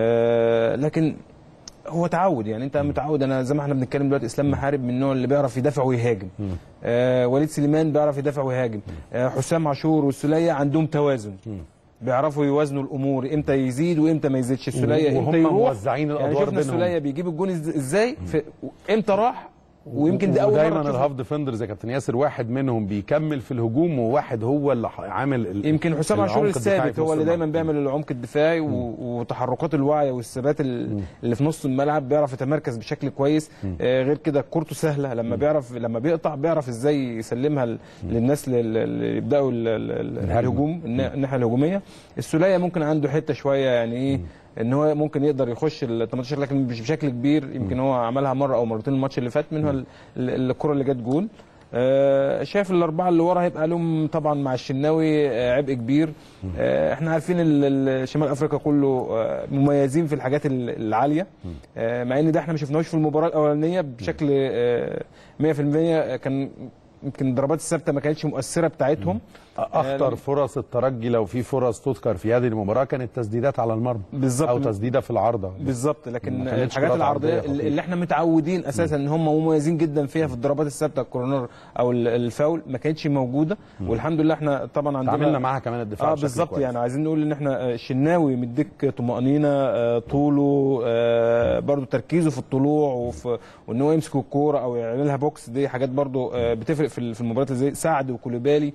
آه لكن هو تعود يعني انت متعود انا زي ما احنا بنتكلم دلوقتي اسلام محارب من النوع اللي بيعرف يدافع ويهاجم آه وليد سليمان بيعرف يدافع ويهاجم آه حسام عاشور والسوليه عندهم توازن بيعرفوا يوازنوا الامور امتى يزيد وامتى ما يزيدش السوليه وهم امتى يروح موزعين يعني الأدوار شفنا بينهم. السوليه بيجيب الجون إز- ازاي في امتى راح ويمكن ده اول مره دايما تشوف- الهاف ديفندرز يا كابتن ياسر واحد منهم بيكمل في الهجوم وواحد هو اللي ح- عامل ال- يمكن حسام عاشور العمق الدفاعي الثابت في هو نص اللي دايما الملعب. بيعمل العمق الدفاعي و- وتحركات الوعي والثبات ال- اللي في نص الملعب بيعرف يتمركز بشكل كويس آه غير كده كورته سهله لما بيعرف لما بيقطع بيعرف ازاي يسلمها ل- للناس لل- اللي يبداوا ال- ال- ال- الهجمة. الهجوم النا- الناحيه الهجوميه السوليه ممكن عنده حته شويه يعني ايه ان هو ممكن يقدر يخش ال 18 لكن مش بشكل كبير يمكن هو عملها مره او مرتين الماتش اللي فات منها ال- ال- الكره اللي جت جول آه، شايف الاربعه اللي ورا هيبقى لهم طبعا مع الشناوي آه، عبء كبير آه، احنا عارفين ال- ال- شمال افريقيا كله آه، مميزين في الحاجات ال- العاليه آه، مع ان ده احنا ما شفناهوش في المباراه الاولانيه بشكل آه، 100% كان يمكن الضربات الثابته ما كانتش مؤثره بتاعتهم اخطر فرص الترجي لو في فرص تذكر في هذه المباراه كانت تسديدات على المرمى بالظبط. او تسديده في العارضه بالظبط لكن ما كانتش الحاجات كرات العرضيه عرضية خطيرة. اللي احنا متعودين اساسا ان هم مميزين جدا فيها في الضربات الثابته الكورنر او ال- الفاول ما كانتش موجوده والحمد لله احنا طبعا عندنا تعاملنا معاها كمان الدفاع اه بشكل بالظبط كويس. يعني عايزين نقول ان احنا آه، الشناوي مديك طمانينه آه، طوله آه، برضو تركيزه في الطلوع وفي وان هو يمسك الكوره او يعملها بوكس دي حاجات برضو آه، بتفرق في ال- في المباريات اللي زي سعد وكوليبالي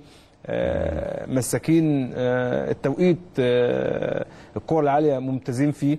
آه، مساكين آه، التوقيت آه، الكرة العالية ممتازين فيه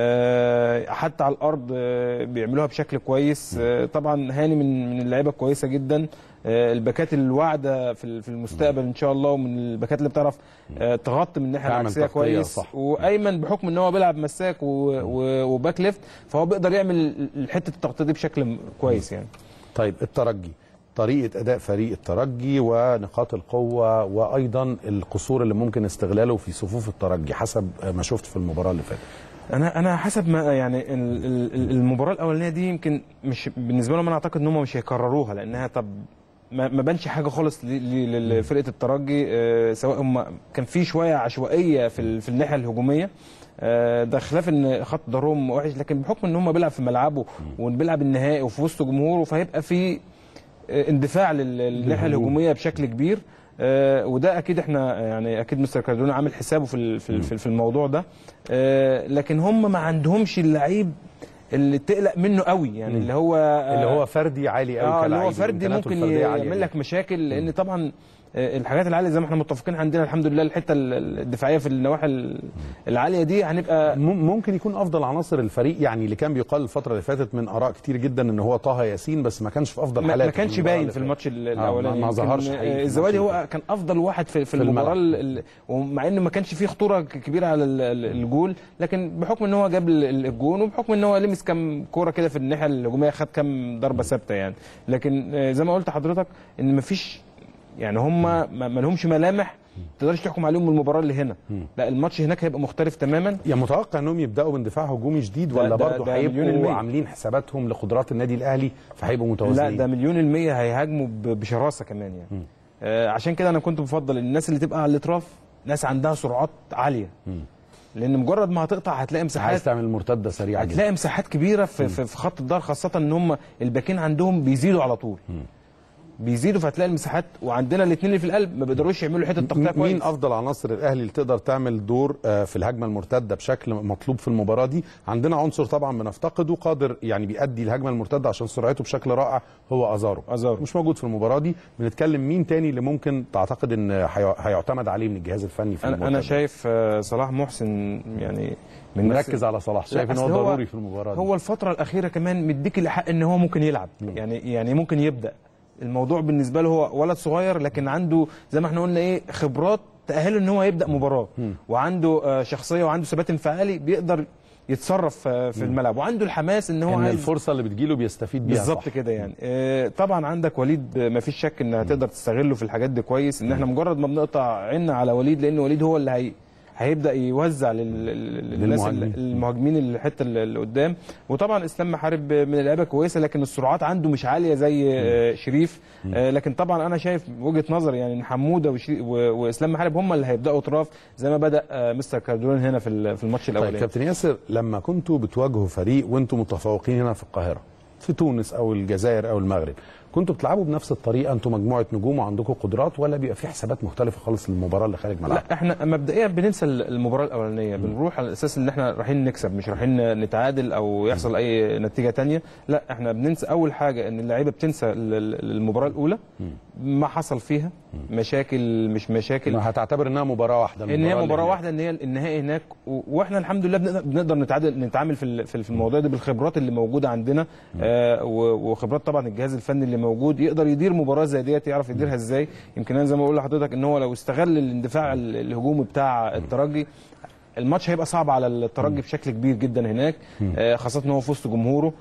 آه، حتى على الأرض آه، بيعملوها بشكل كويس آه، طبعا هاني من من اللعيبة كويسة جدا آه، الباكات الواعدة في ال- في المستقبل إن شاء الله ومن الباكات اللي بتعرف آه، تغطي من الناحية تعمل العكسية تغطية كويس صح. وأيمن بحكم إن هو بيلعب مساك و- و- وباك ليفت فهو بيقدر يعمل حتة التغطية دي بشكل كويس يعني طيب الترجي طريقه اداء فريق الترجي ونقاط القوه وايضا القصور اللي ممكن استغلاله في صفوف الترجي حسب ما شفت في المباراه اللي فاتت انا انا حسب ما يعني ال- ال- المباراه الاولانيه دي يمكن مش بالنسبه لهم انا اعتقد ان هم مش هيكرروها لانها طب ما ما بانش حاجه خالص ل- ل- لفرقه الترجي آه، سواء هم كان في شويه عشوائيه في ال- في الناحيه الهجوميه آه، ده خلاف ان خط ضرهم وحش لكن بحكم ان هم بيلعب في ملعبه وبيلعب النهائي وفي وسط جمهوره فهيبقى في آه، اندفاع لل- للناحيه الهجوميه بشكل كبير آه، وده اكيد احنا يعني اكيد مستر كاردونا عامل حسابه في ال- في ال- في الموضوع ده آه، لكن هم ما عندهمش اللعيب اللي تقلق منه قوي يعني اللي هو اللي هو فردي عالي قوي اه اللي هو كلاعب، فردي إمكاناته ممكن الفردية عالية يعمل جداً. لك مشاكل لان طبعا آه، الحاجات العاليه زي ما احنا متفقين عندنا الحمد لله الحته ال- الدفاعيه في النواحي ال- العاليه دي هنبقى مم- ممكن يكون افضل عناصر الفريق يعني اللي كان بيقال الفتره اللي فاتت من اراء كتير جدا ان هو طه ياسين بس ما كانش في افضل ما حالاته ما كانش المباراة باين اللي في الماتش ال- ما- الاولاني ما يمكن، ظهرش آه، حقيقي في الزوادي الماتش هو كان افضل واحد في, في في المباراه الملعب. ال- ال- ومع انه ما كانش فيه خطوره ك- كبيره على ال- ال- الجول لكن بحكم ان هو جاب ال- ال- الجون وبحكم ان هو لمس كام كوره كده في الناحيه الهجوميه خد كام ضربه ثابته يعني لكن آه، زي ما قلت لحضرتك ان ما فيش يعني هم ما ما لهمش ملامح تقدرش تحكم عليهم من المباراه اللي هنا لا الماتش هناك هيبقى مختلف تماما يا متوقع انهم يبداوا باندفاع هجومي جديد ده- ولا ده- برضه ده مليون هيبقوا المية. عاملين حساباتهم لقدرات النادي الاهلي فهيبقوا لا متوازنين ده مليون المية هيهاجموا ب- بشراسة كمان يعني آه عشان كده أنا كنت بفضل الناس اللي تبقى على الأطراف ناس عندها سرعات عالية لأن مجرد ما هتقطع هتلاقي مساحات عايز تعمل مرتده سريعه جدا هتلاقي مساحات كبيرة في, في, في خط الظهر خاصة إن هم الباكين عندهم بيزيدوا على طول بيزيدوا فهتلاقي المساحات وعندنا الاثنين اللي في القلب ما بيقدروش يعملوا حته تغطيه كويس مين افضل عناصر الاهلي اللي تقدر تعمل دور آه، في الهجمه المرتده بشكل مطلوب في المباراه دي عندنا عنصر طبعا بنفتقده قادر يعني بيأدي الهجمه المرتده عشان سرعته بشكل رائع هو ازارو أزارو. مش موجود في المباراه دي بنتكلم مين تاني اللي ممكن تعتقد ان هي- هيعتمد عليه من الجهاز الفني في انا المباراه انا شايف آه، صلاح محسن يعني من الناس- مركز على صلاح شايف ان لا، هو أصل ضروري في المباراه دي هو الفترة الأخيرة كمان مديك الحق إن هو ممكن يلعب يعني يعني ممكن يبدأ الموضوع بالنسبة له هو ولد صغير لكن عنده زي ما احنا قلنا إيه خبرات تأهله إن هو يبدأ مباراة وعنده آه، شخصية وعنده ثبات انفعالي بيقدر يتصرف آه، في الملعب وعنده الحماس إن هو ان عايز الفرصه اللي بتجيله بيستفيد بيها بالظبط صح. كده يعني آه، طبعا عندك وليد آه، مفيش شك ان هتقدر تستغله في الحاجات دي كويس ان احنا مجرد ما بنقطع عنا على وليد لان وليد هو اللي هي هيبدا يوزع لل- لل- للناس للمهاجمين. ال- المهاجمين الحته اللي اللي قدام وطبعا اسلام محارب من اللعيبه كويسه لكن السرعات عنده مش عاليه زي آه، شريف آه، لكن طبعا انا شايف وجهه نظري يعني ان حموده وشري- و- واسلام محارب هم اللي هيبداوا اطراف زي ما بدا آه، مستر كاردون هنا في ال- في الماتش طيب الاولاني كابتن ياسر لما كنتوا بتواجهوا فريق وانتم متفوقين هنا في القاهره في تونس او الجزائر او المغرب كنتوا بتلعبوا بنفس الطريقه انتوا مجموعه نجوم وعندكم قدرات ولا بيبقى في حسابات مختلفه خالص للمباراه اللي خارج ملعبها لا احنا مبدئيا بننسى المباراه الاولانيه بنروح على اساس ان احنا رايحين نكسب مش رايحين نتعادل او يحصل اي نتيجه تانية لا احنا بننسى اول حاجه ان اللعيبه بتنسى ال- ال- المباراه الاولى ما حصل فيها مشاكل مش مشاكل ما هتعتبر انها مباراه واحده ان هي المباراة اللي مباراه هناك. واحده ان هي النهائي هناك و- واحنا الحمد لله بنقدر, بنقدر نتعادل نتعامل في ال- في ال- في الموضوع ده بالخبرات اللي موجوده عندنا آه و- وخبرات طبعا الجهاز الفني اللي موجود يقدر يدير مباراه زي ديت يعرف يديرها ازاي يمكن انا زي ما بقول لحضرتك ان هو لو استغل الاندفاع ال- الهجومي بتاع الترجي الماتش هيبقى صعب على الترجي بشكل كبير جدا هناك آه خاصه ان هو في وسط جمهوره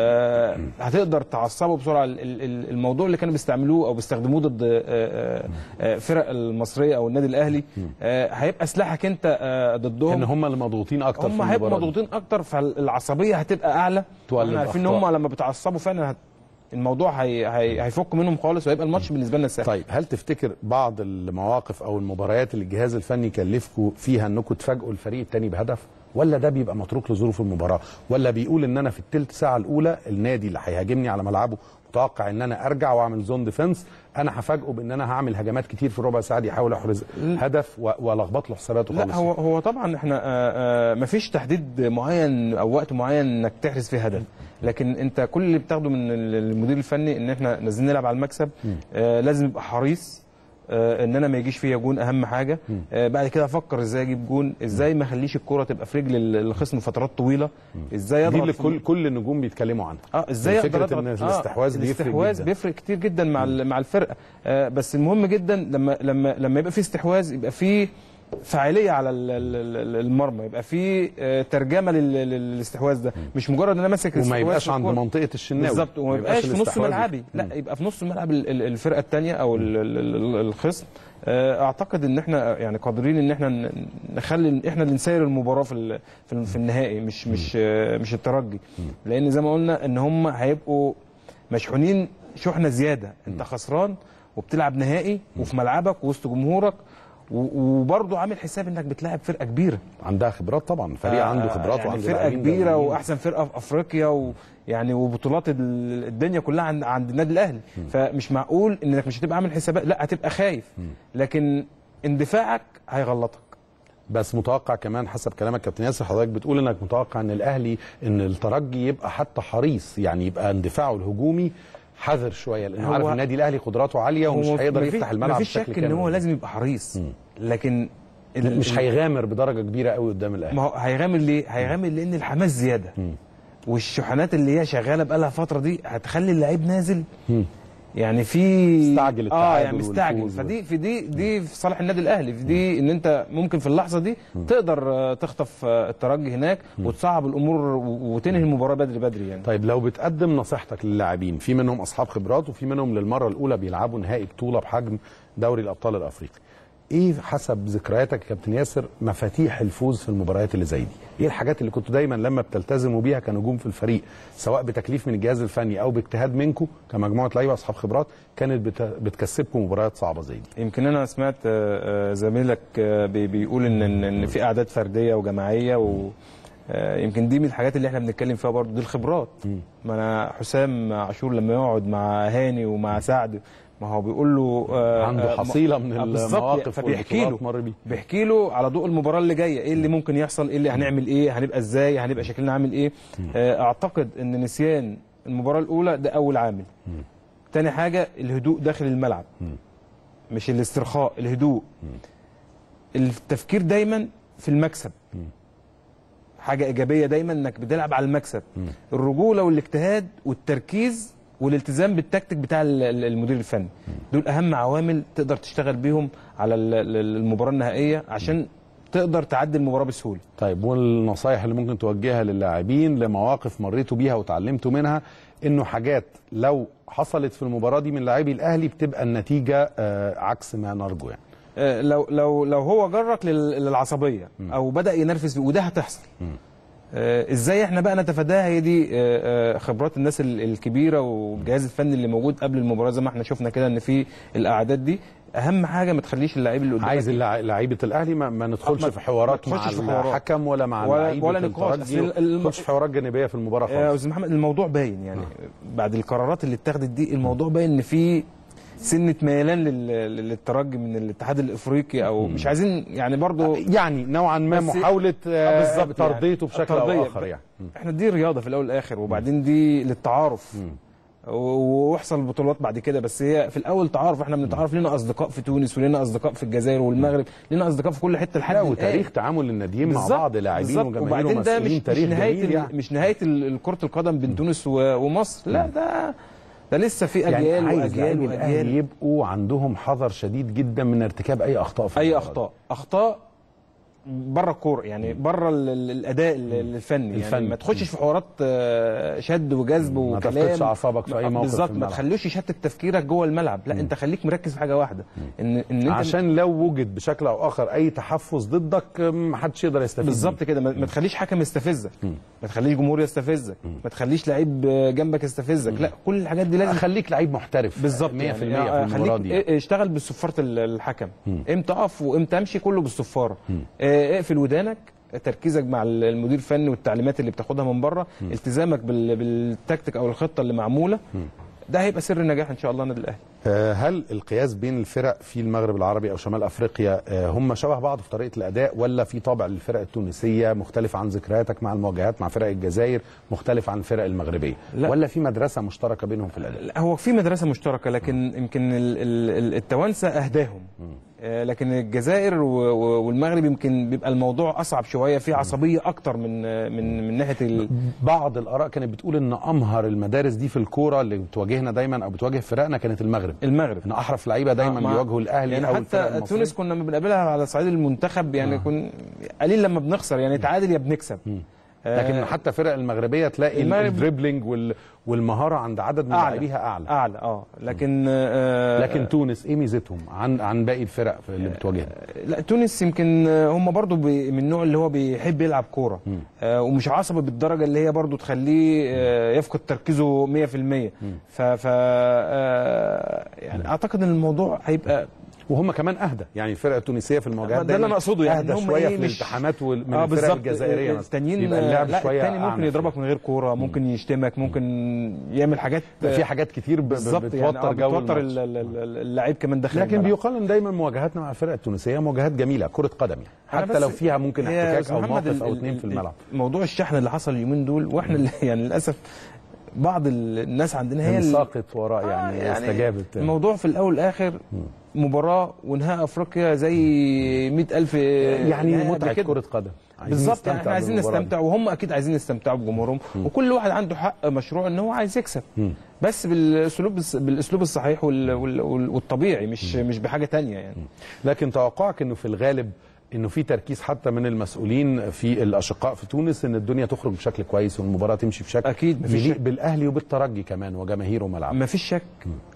آه هتقدر تعصبه بسرعه ال- ال- الموضوع اللي كانوا بيستعملوه او بيستخدموه ضد آه، آه، آه، فرق المصريه او النادي الاهلي آه، هيبقى سلاحك انت آه، ضدهم ان هم اللي مضغوطين اكتر هم في هيبقوا المباراه دي. مضغوطين اكتر فالعصبيه هتبقى اعلى تولد احنا عارفين ان أخطاء. هم لما بيتعصبوا فعلا هت... الموضوع هي... هي... هيفك منهم خالص وهيبقى الماتش بالنسبه لنا سهل طيب هل تفتكر بعض المواقف او المباريات اللي الجهاز الفني كلفكم فيها انكم تفاجئوا الفريق الثاني بهدف ولا ده بيبقى متروك لظروف المباراه ولا بيقول ان انا في الثلث ساعه الاولى النادي اللي هيهاجمني على ملعبه متوقع ان انا ارجع واعمل زون ديفنس انا هفاجئه بان انا هعمل هجمات كتير في الربع ساعه دي احاول احرز هدف و- والخبط له حساباته خالص لا هو هو طبعا احنا آه، آه، مفيش تحديد معين او وقت معين انك تحرز فيه هدف لكن انت كل اللي بتاخده من المدير الفني ان احنا نازلين نلعب على المكسب آه لازم يبقى حريص آه ان انا ما يجيش فيا جون اهم حاجه آه بعد كده افكر ازاي اجيب جون ازاي ما اخليش الكره تبقى في رجل الخصم فترات طويله ازاي دي اضغط اللي في- كل كل النجوم بيتكلموا عنها اه ازاي فكرة اقدر إن أضغط؟ الاستحواذ بيفرق الاستحواذ جداً. بيفرق كتير جدا مع ال- مع الفرقه آه بس المهم جدا لما لما لما يبقى في استحواذ يبقى في فاعليه على ال- ال- ال- المرمى يبقى في آه، ترجمه لل- لل- للاستحواذ ده مش مجرد ان انا ماسك وما الاستحواذ يبقاش في عند الكرة. منطقه الشناوي بالظبط وما ما يبقاش في نص الاستحواذ ملعبي لا يبقى في نص ملعب ال- ال- الفرقه الثانيه او ال- ال- ال- الخصم آه، اعتقد ان احنا يعني قادرين ان احنا ن- نخلي احنا اللي نسير المباراه في ال- في ال- في النهائي مش مش آه، مش الترجي لان زي ما قلنا ان هم هيبقوا مشحونين شحنه زياده انت خسران وبتلعب نهائي وفي ملعبك وسط جمهورك و- وبرضه عامل حساب انك بتلاعب فرقه كبيره عندها خبرات طبعا فريق عنده خبرات يعني وعنده فرقه لاعبين كبيره دوليين. واحسن فرقه في افريقيا ويعني وبطولات ال- الدنيا كلها عند عند النادي الاهلي فمش معقول انك مش هتبقى عامل حسابات لا هتبقى خايف لكن اندفاعك هيغلطك بس متوقع كمان حسب كلامك كابتن ياسر حضرتك بتقول انك متوقع ان الاهلي ان الترجي يبقى حتى حريص يعني يبقى اندفاعه الهجومي حذر شويه لانه هو- عارف النادي الاهلي قدراته عاليه ومش هو هيقدر مفيش- يفتح الملعب مفيش بشكل شك ان هو كامل. لازم يبقى حريص لكن ال- مش هيغامر بدرجه كبيره قوي قدام الاهلي ما هو هيغامر ليه؟ هيغامر لان الحماس زياده والشحنات اللي هي شغاله بقالها فتره دي هتخلي اللعيب نازل يعني في مستعجل اه التعادل يعني مستعجل والفوز. فدي في دي دي في صالح النادي الاهلي في دي ان انت ممكن في اللحظه دي تقدر آه، تخطف آه، الترجي هناك وتصعب الامور و- وتنهي المباراه بدري بدري يعني طيب لو بتقدم نصيحتك للاعبين في منهم اصحاب خبرات وفي منهم للمره الاولى بيلعبوا نهائي بطوله بحجم دوري الابطال الافريقي ايه حسب ذكرياتك يا كابتن ياسر مفاتيح الفوز في المباريات اللي زي دي ايه الحاجات اللي كنتوا دايما لما بتلتزموا بيها كنجوم في الفريق سواء بتكليف من الجهاز الفني او باجتهاد منكم كمجموعه لعيبه اصحاب خبرات كانت بت... بتكسبكم مباريات صعبه زي دي يمكن انا سمعت آه، آه، زميلك آه، بي- بيقول ان ان إن في اعداد فرديه وجماعيه و آه، يمكن دي من الحاجات اللي احنا بنتكلم فيها برضه دي الخبرات ما انا حسام عاشور لما يقعد مع هاني ومع سعد ما هو بيقول له آه، عنده آه، حصيله من آه، بالظبط، المواقف فبيحكي والبطولات له مر بيه بيحكي له على ضوء المباراه اللي جايه ايه اللي ممكن يحصل ايه اللي هنعمل ايه هنبقى ازاي هنبقى شكلنا عامل ايه آه، اعتقد ان نسيان المباراه الاولى ده اول عامل تاني حاجه الهدوء داخل الملعب مش الاسترخاء الهدوء التفكير دايما في المكسب حاجه ايجابيه دايما انك بتلعب على المكسب الرجوله والاجتهاد والتركيز والالتزام بالتكتيك بتاع ال- ال- المدير الفني دول اهم عوامل تقدر تشتغل بيهم على ال- ال- المباراه النهائيه عشان تقدر تعدي المباراه بسهوله طيب والنصايح اللي ممكن توجهها للاعبين لمواقف مريتوا بيها وتعلمتوا منها انه حاجات لو حصلت في المباراه دي من لاعبي الاهلي بتبقى النتيجه آه عكس ما نرجو يعني آه، لو لو لو هو جرك لل- للعصبيه او بدا ينرفز وده هتحصل آه، ازاي احنا بقى نتفاداها هي دي آه، آه، خبرات الناس ال- الكبيره والجهاز الفني اللي موجود قبل المباراه زي ما احنا شفنا كده ان في الاعداد دي اهم حاجه ما تخليش اللعيب اللي قدامك عايز اللع- لعيبه الاهلي ما, ما ندخلش ما- في حوارات ما مع تخشش في حوارات. الحكم ولا مع ولا- لعيبه ولا نقاش. الترجي أصل ال- ما ندخلش في حوارات جانبيه في المباراه يا خالص استاذ محمد الموضوع باين يعني بعد القرارات اللي اتخذت دي الموضوع باين ان في سنه ميلان لل- للترجي من الاتحاد الافريقي او مش عايزين يعني برضو يعني نوعا ما بس- محاوله آه، آه بالظبط يعني. ترضيته بشكل الترضية. او اخر يعني احنا دي رياضه في الاول والاخر وبعدين دي للتعارف و- ويحصل بطولات بعد كده بس هي في الاول تعارف احنا بنتعارف لنا اصدقاء في تونس ولنا اصدقاء في الجزائر والمغرب لنا اصدقاء في كل حته لحد لا الآن. وتاريخ تعامل الناديين مع بالظبط، بعض لاعبين بالظبط. وجماهير وبعدين ده مش, ومسؤولين مش تاريخ نهايه جميل ال- يعني. مش نهايه ال- كره القدم بين تونس و- ومصر لا ده ده لسه في اجيال يعني عايز واجيال لاعبي الاهلي واجيال يبقوا عندهم حذر شديد جدا من ارتكاب اي اخطاء في اي المباراة اخطاء اخطاء بره الكوره يعني بره ال- ال- الاداء ال- الفني يعني الفني. ما تخشش في حوارات آه، شد وجذب ما وكلام تفقدش أعصابك في أي موقف في بالظبط ما الملعب. تخلوش يشتت تفكيرك جوه الملعب لا انت خليك مركز في حاجه واحده ان ان انت عشان لو وجد بشكل او اخر اي تحفظ ضدك ما حدش يقدر يستفيد بالظبط كده ما ما تخليش حكم يستفزك ما تخليش جمهور يستفزك ما تخليش لعيب جنبك يستفزك لا كل الحاجات دي منه. لازم خليك لعيب محترف بالظبط 100% يعني في المباراه خليك دي إيه- اشتغل بالصفاره ال- الحكم امتى اقف وامتى امشي كله بالصفاره إيه، اقفل ودانك تركيزك مع ال- المدير الفني والتعليمات اللي بتاخدها من بره التزامك بال- بالتكتيك او الخطه اللي معموله ده هيبقى سر النجاح ان شاء الله النادي الاهلي آه، هل القياس بين الفرق في المغرب العربي او شمال افريقيا آه، هم شبه بعض في طريقه الاداء ولا في طابع للفرق التونسيه مختلف عن ذكرياتك مع المواجهات مع فرق الجزائر مختلف عن الفرق المغربيه لا. ولا في مدرسه مشتركه بينهم في الاداء لا، هو في مدرسه مشتركه لكن يمكن ال- ال- ال- التوانسه اهداهم آه، لكن الجزائر و- و- والمغرب يمكن بيبقى الموضوع اصعب شويه في عصبيه اكتر من آه، من من ناحيه ال... بعض الاراء كانت بتقول ان امهر المدارس دي في الكوره اللي بتواجهنا دايما او بتواجه فرقنا كانت المغرب المغرب ان احرف لعيبه دايما آه، مع- بيواجهوا الاهلي يعني او الفرق حتى المصرية. تونس كنا لما بنقابلها على صعيد المنتخب يعني كن قليل لما بنخسر يعني تعادل يا بنكسب آه، لكن حتى فرق المغربيه تلاقي المغرب- الدريبلينج وال... والمهاره عند عدد من اعلى لاعبيها اعلى اعلى اه لكن آه لكن تونس ايه ميزتهم عن عن باقي الفرق في- اللي بتواجهها لا تونس يمكن آه، هم برضو بي- من النوع اللي هو بيحب يلعب كوره آه ومش عصبي بالدرجه اللي هي برضو تخليه آه يفقد تركيزه 100% ف, ف آه يعني اعتقد ان الموضوع هيبقى وهم كمان اهدى يعني الفرق التونسيه في المواجهات ده اللي دايماً انا اقصده يعني اهدى إن هم شويه إيه في مش- الالتحامات وال- من اه الفرق بالظبط الجزائريه مثلا التانيين يبقى اللعب لا شويه التاني ممكن أعنف. يضربك من غير كوره ممكن يشتمك ممكن يعمل حاجات في حاجات كتير ب- ب- بالظبط بتوتر يعني آه، جو بتوتر الماتش. ال- ال- ال- اللعيب كمان داخل لكن الملعب. بيقال ان دايما مواجهاتنا مع الفرق التونسيه مواجهات جميله كره قدم يعني أنا حتى بس- لو فيها ممكن هي احتكاك أستاذ او محمد موقف ال- او ال- اتنين في ال- الملعب موضوع الشحن اللي حصل اليومين دول واحنا اللي يعني للاسف بعض ال- الناس عندنا هي هي اللي- ساقط وراء يعني, آه، استجابت الموضوع في الاول والاخر مباراه وانهاء افريقيا زي مئة ألف يعني نهائي قبل متعه كده. كره قدم عايزين بالظبط يعني نستمتع احنا عايزين بالمباراة دي. نستمتع وهم اكيد عايزين يستمتعوا بجمهورهم وكل واحد عنده حق مشروع ان هو عايز يكسب بس بالاسلوب بالاسلوب الصحيح وال- وال- وال- والطبيعي مش مش بحاجه تانية يعني لكن توقعك انه في الغالب انه في تركيز حتى من المسؤولين في الاشقاء في تونس ان الدنيا تخرج بشكل كويس والمباراه تمشي بشكل أكيد، مفيش يليق شك. بالاهلي وبالترجي كمان وجماهيره وملعبه ما فيش شك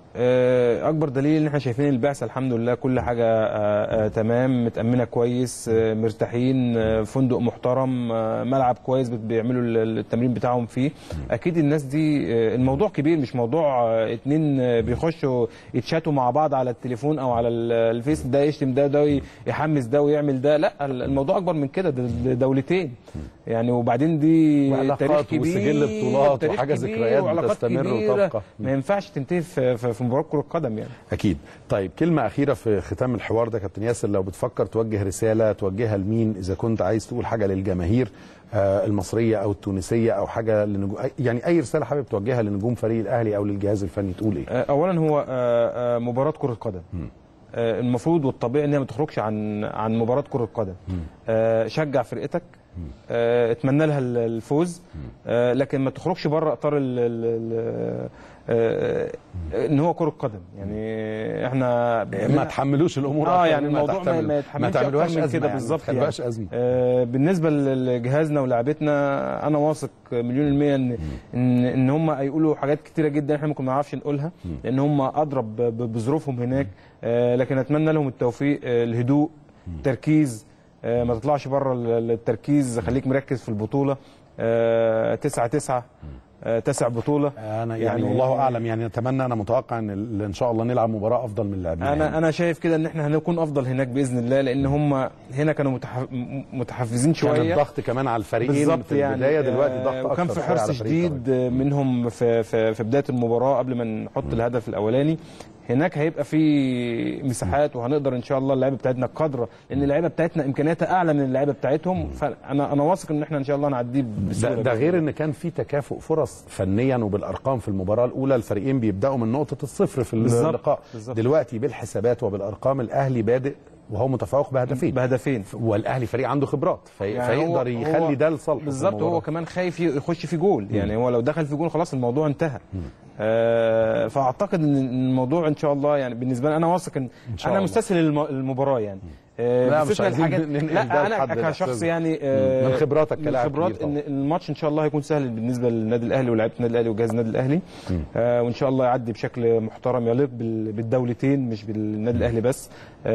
آه، اكبر دليل ان احنا شايفين البعثه الحمد لله كل حاجه آه، آه، تمام متامنه كويس آه، مرتاحين آه، فندق محترم آه، ملعب كويس بت- بيعملوا ال- التمرين بتاعهم فيه اكيد الناس دي آه، الموضوع كبير مش موضوع آه، اتنين آه، بيخشوا يتشاتوا مع بعض على التليفون او على ال- الفيس ده يشتم ده ده ي- يحمس ده ويعمل ده لا الموضوع اكبر من كده ده ده دولتين يعني وبعدين دي وعلاقات تاريخ كبير وسجل بطولات تاريخ وحاجة كبير ذكريات وعلاقات بتستمر كبيرة. وتبقى. ما ينفعش تنتهي في, في, في مباراه كره قدم يعني اكيد طيب كلمه اخيره في ختام الحوار ده كابتن ياسر لو بتفكر توجه رساله توجهها لمين اذا كنت عايز تقول حاجه للجماهير آه، المصريه او التونسيه او حاجه لنجو... يعني اي رساله حابب توجهها لنجوم فريق الاهلي او للجهاز الفني تقول ايه آه، اولا هو آه، آه، مباراه كره قدم آه، المفروض والطبيعي ان هي ما تخرجش عن عن مباراه كره قدم آه، شجع فرقتك آه، اتمنى لها ال- الفوز آه، لكن ما تخرجش بره اطار ال ال ال آه، ان هو كره قدم يعني احنا ما تحملوش الامور اه أكتر يعني مما الموضوع ما, تحتمل. ما ما يتحملش تعملوهاش أكتر من ازمه كده يعني. بالظبط ما تخلوهاش ازمه آه، بالنسبه لجهازنا ولاعبتنا انا واثق مليون المية ان ان, إن هم هيقولوا حاجات كتيره جدا احنا ممكن ما نعرفش نقولها لان هم اضرب ب- بظروفهم هناك آه، لكن اتمنى لهم التوفيق آه، الهدوء التركيز آه، ما تطلعش بره ال- التركيز خليك مركز في البطوله آه، تسعة تسعة آه، تسع بطوله انا يعني, والله اعلم يعني نتمنى انا متوقع ان ال- ان شاء الله نلعب مباراه افضل من اللي قبلها انا يعني. انا شايف كده ان احنا هنكون افضل هناك باذن الله لان هم هنا كانوا متحف... متحفزين كان شويه الضغط كمان على الفريقين بالظبط في البدايه يعني دلوقتي آه، ضغط وكان اكتر في شوية حرص على فريق شديد منهم في في في بدايه المباراه قبل ما نحط الهدف الاولاني هناك هيبقى في مساحات وهنقدر ان شاء الله اللعيبه بتاعتنا قادره لان اللعيبه بتاعتنا امكانياتها اعلى من اللعيبه بتاعتهم فانا انا واثق ان احنا ان شاء الله نعديه ده, بسهوله ده غير ان كان في تكافؤ فرص فنيا وبالارقام في المباراه الاولى الفريقين بيبداوا من نقطه الصفر في بالظبط، اللقاء بالظبط. دلوقتي بالحسابات وبالارقام الاهلي بادئ وهو متفوق بهدفين بهدفين والاهلي فريق عنده خبرات في يعني فيقدر هو- يخلي هو- ده لصالحه في بالظبط المباراة. هو كمان خايف يخش في جول يعني هو لو دخل في جول خلاص الموضوع انتهى آه فاعتقد ان الموضوع ان شاء الله يعني بالنسبه لي انا واثق ان شاء انا الله. مستسهل الم- المباراه يعني آه لا، مش باستثناء عايزين الحاجات ننقل لا ده انا لحد كشخص الإحساس. يعني آه من خبراتك من كلاعب خبرات كبير ان طبعا. الماتش ان شاء الله هيكون سهل بالنسبه للنادي الاهلي ولاعيبه النادي الاهلي وجهاز النادي الاهلي آه وان شاء الله يعدي بشكل محترم يليق بال- بالدولتين مش بالنادي الاهلي بس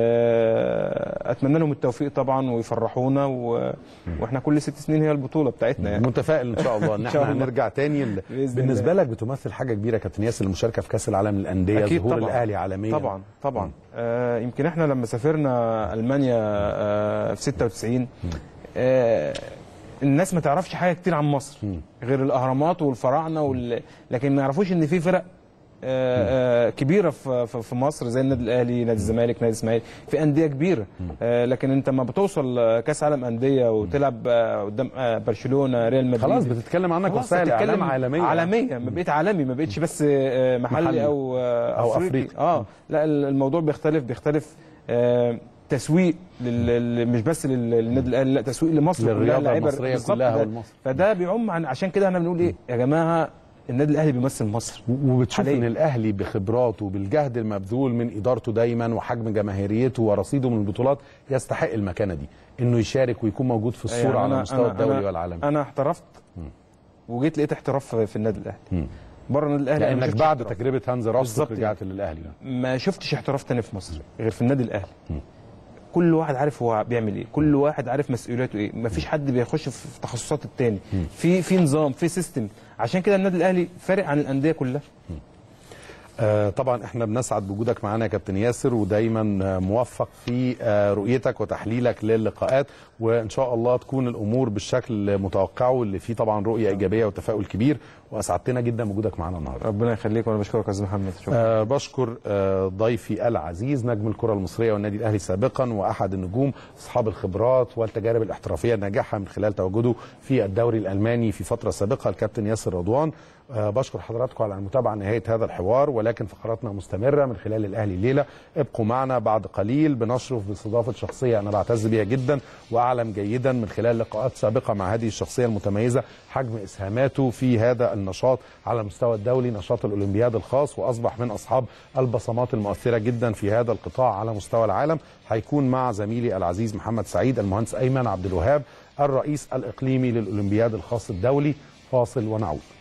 آه اتمنى لهم التوفيق طبعا ويفرحونا و... واحنا كل ست سنين هي البطوله بتاعتنا يعني متفائل ان شاء الله ان إن شاء احنا الله. هنرجع تاني ل... بإذن بالنسبه لك بتمثل حاجه كبيره يا كابتن ياسر المشاركه في كاس العالم للانديه أكيد ظهور طبعاً. الاهلي عالميا طبعا طبعا آه يمكن احنا لما سافرنا المانيا آه في 96 آه الناس ما تعرفش حاجه كتير عن مصر غير الاهرامات والفراعنه وال... لكن ما يعرفوش ان في فرق آه، آه، كبيره في في- في مصر زي النادي الاهلي نادي الزمالك نادي الاسماعيلي في انديه كبيره آه، لكن انت ما بتوصل آه، كاس عالم انديه وتلعب آه، قدام آه، برشلونه ريال مدريد خلاص بتتكلم عنك خلاص وسائل اعلام هتتكلم عالميه عالميه ما بقيت عالمي ما بقتش بس آه، محلي, محلي. او آه، أو افريقي, أفريقي. اه لا الموضوع بيختلف بيختلف آه، تسويق لل... لل- مش بس لل- للنادي الاهلي لا تسويق لمصر كلها للرياضة لعيبة- المصرية بالظبط كلها ده. والمصر. فده بيعم عن عشان كده احنا بنقول ايه يا جماعه النادي الاهلي بيمثل مصر وبتشوف حالياً. ان الاهلي بخبراته بالجهد المبذول من ادارته دايما وحجم جماهيريته ورصيده من البطولات يستحق المكانه دي انه يشارك ويكون موجود في الصوره يعني على أنا- المستوى أنا- الدولي أنا- والعالمي انا احترفت وجيت لقيت احتراف في النادي الاهلي بره النادي الاهلي أنا ما لانك شفتش بعد احتراف. تجربه هانز راسك بالظبط رجعت للاهلي ما شفتش احتراف تاني في مصر غير في النادي الاهلي كل واحد عارف هو بيعمل ايه كل واحد عارف مسؤولياته ايه مفيش حد بيخش في تخصصات التاني في في نظام في سيستم عشان كده النادي الاهلي فارق عن الانديه كلها آه طبعا احنا بنسعد بوجودك معانا يا كابتن ياسر ودايما آه، موفق في آه رؤيتك وتحليلك للقاءات وان شاء الله تكون الامور بالشكل متوقعه اللي فيه طبعا رؤيه ايجابيه وتفاؤل كبير واسعدتنا جدا بوجودك معانا النهارده ربنا يخليك وانا بشكرك يا استاذ محمد شكرا أه بشكر أه ضيفي العزيز نجم الكرة المصرية والنادي الأهلي سابقا وأحد النجوم أصحاب الخبرات والتجارب الاحترافية الناجحة من خلال تواجده في الدوري الألماني في فترة سابقة الكابتن ياسر رضوان آه، بشكر حضراتكم على المتابعه نهايه هذا الحوار ولكن فقراتنا مستمره من خلال الاهلي الليله ابقوا معنا بعد قليل بنشرف باستضافه شخصيه انا بعتز بيها جدا واعلم جيدا من خلال لقاءات سابقه مع هذه الشخصيه المتميزه حجم اسهاماته في هذا النشاط على المستوى الدولي نشاط الاولمبياد الخاص واصبح من اصحاب البصمات المؤثره جدا في هذا القطاع على مستوى العالم هيكون مع زميلي العزيز محمد سعيد المهندس ايمن عبد الوهاب الرئيس الاقليمي للاولمبياد الخاص الدولي فاصل ونعود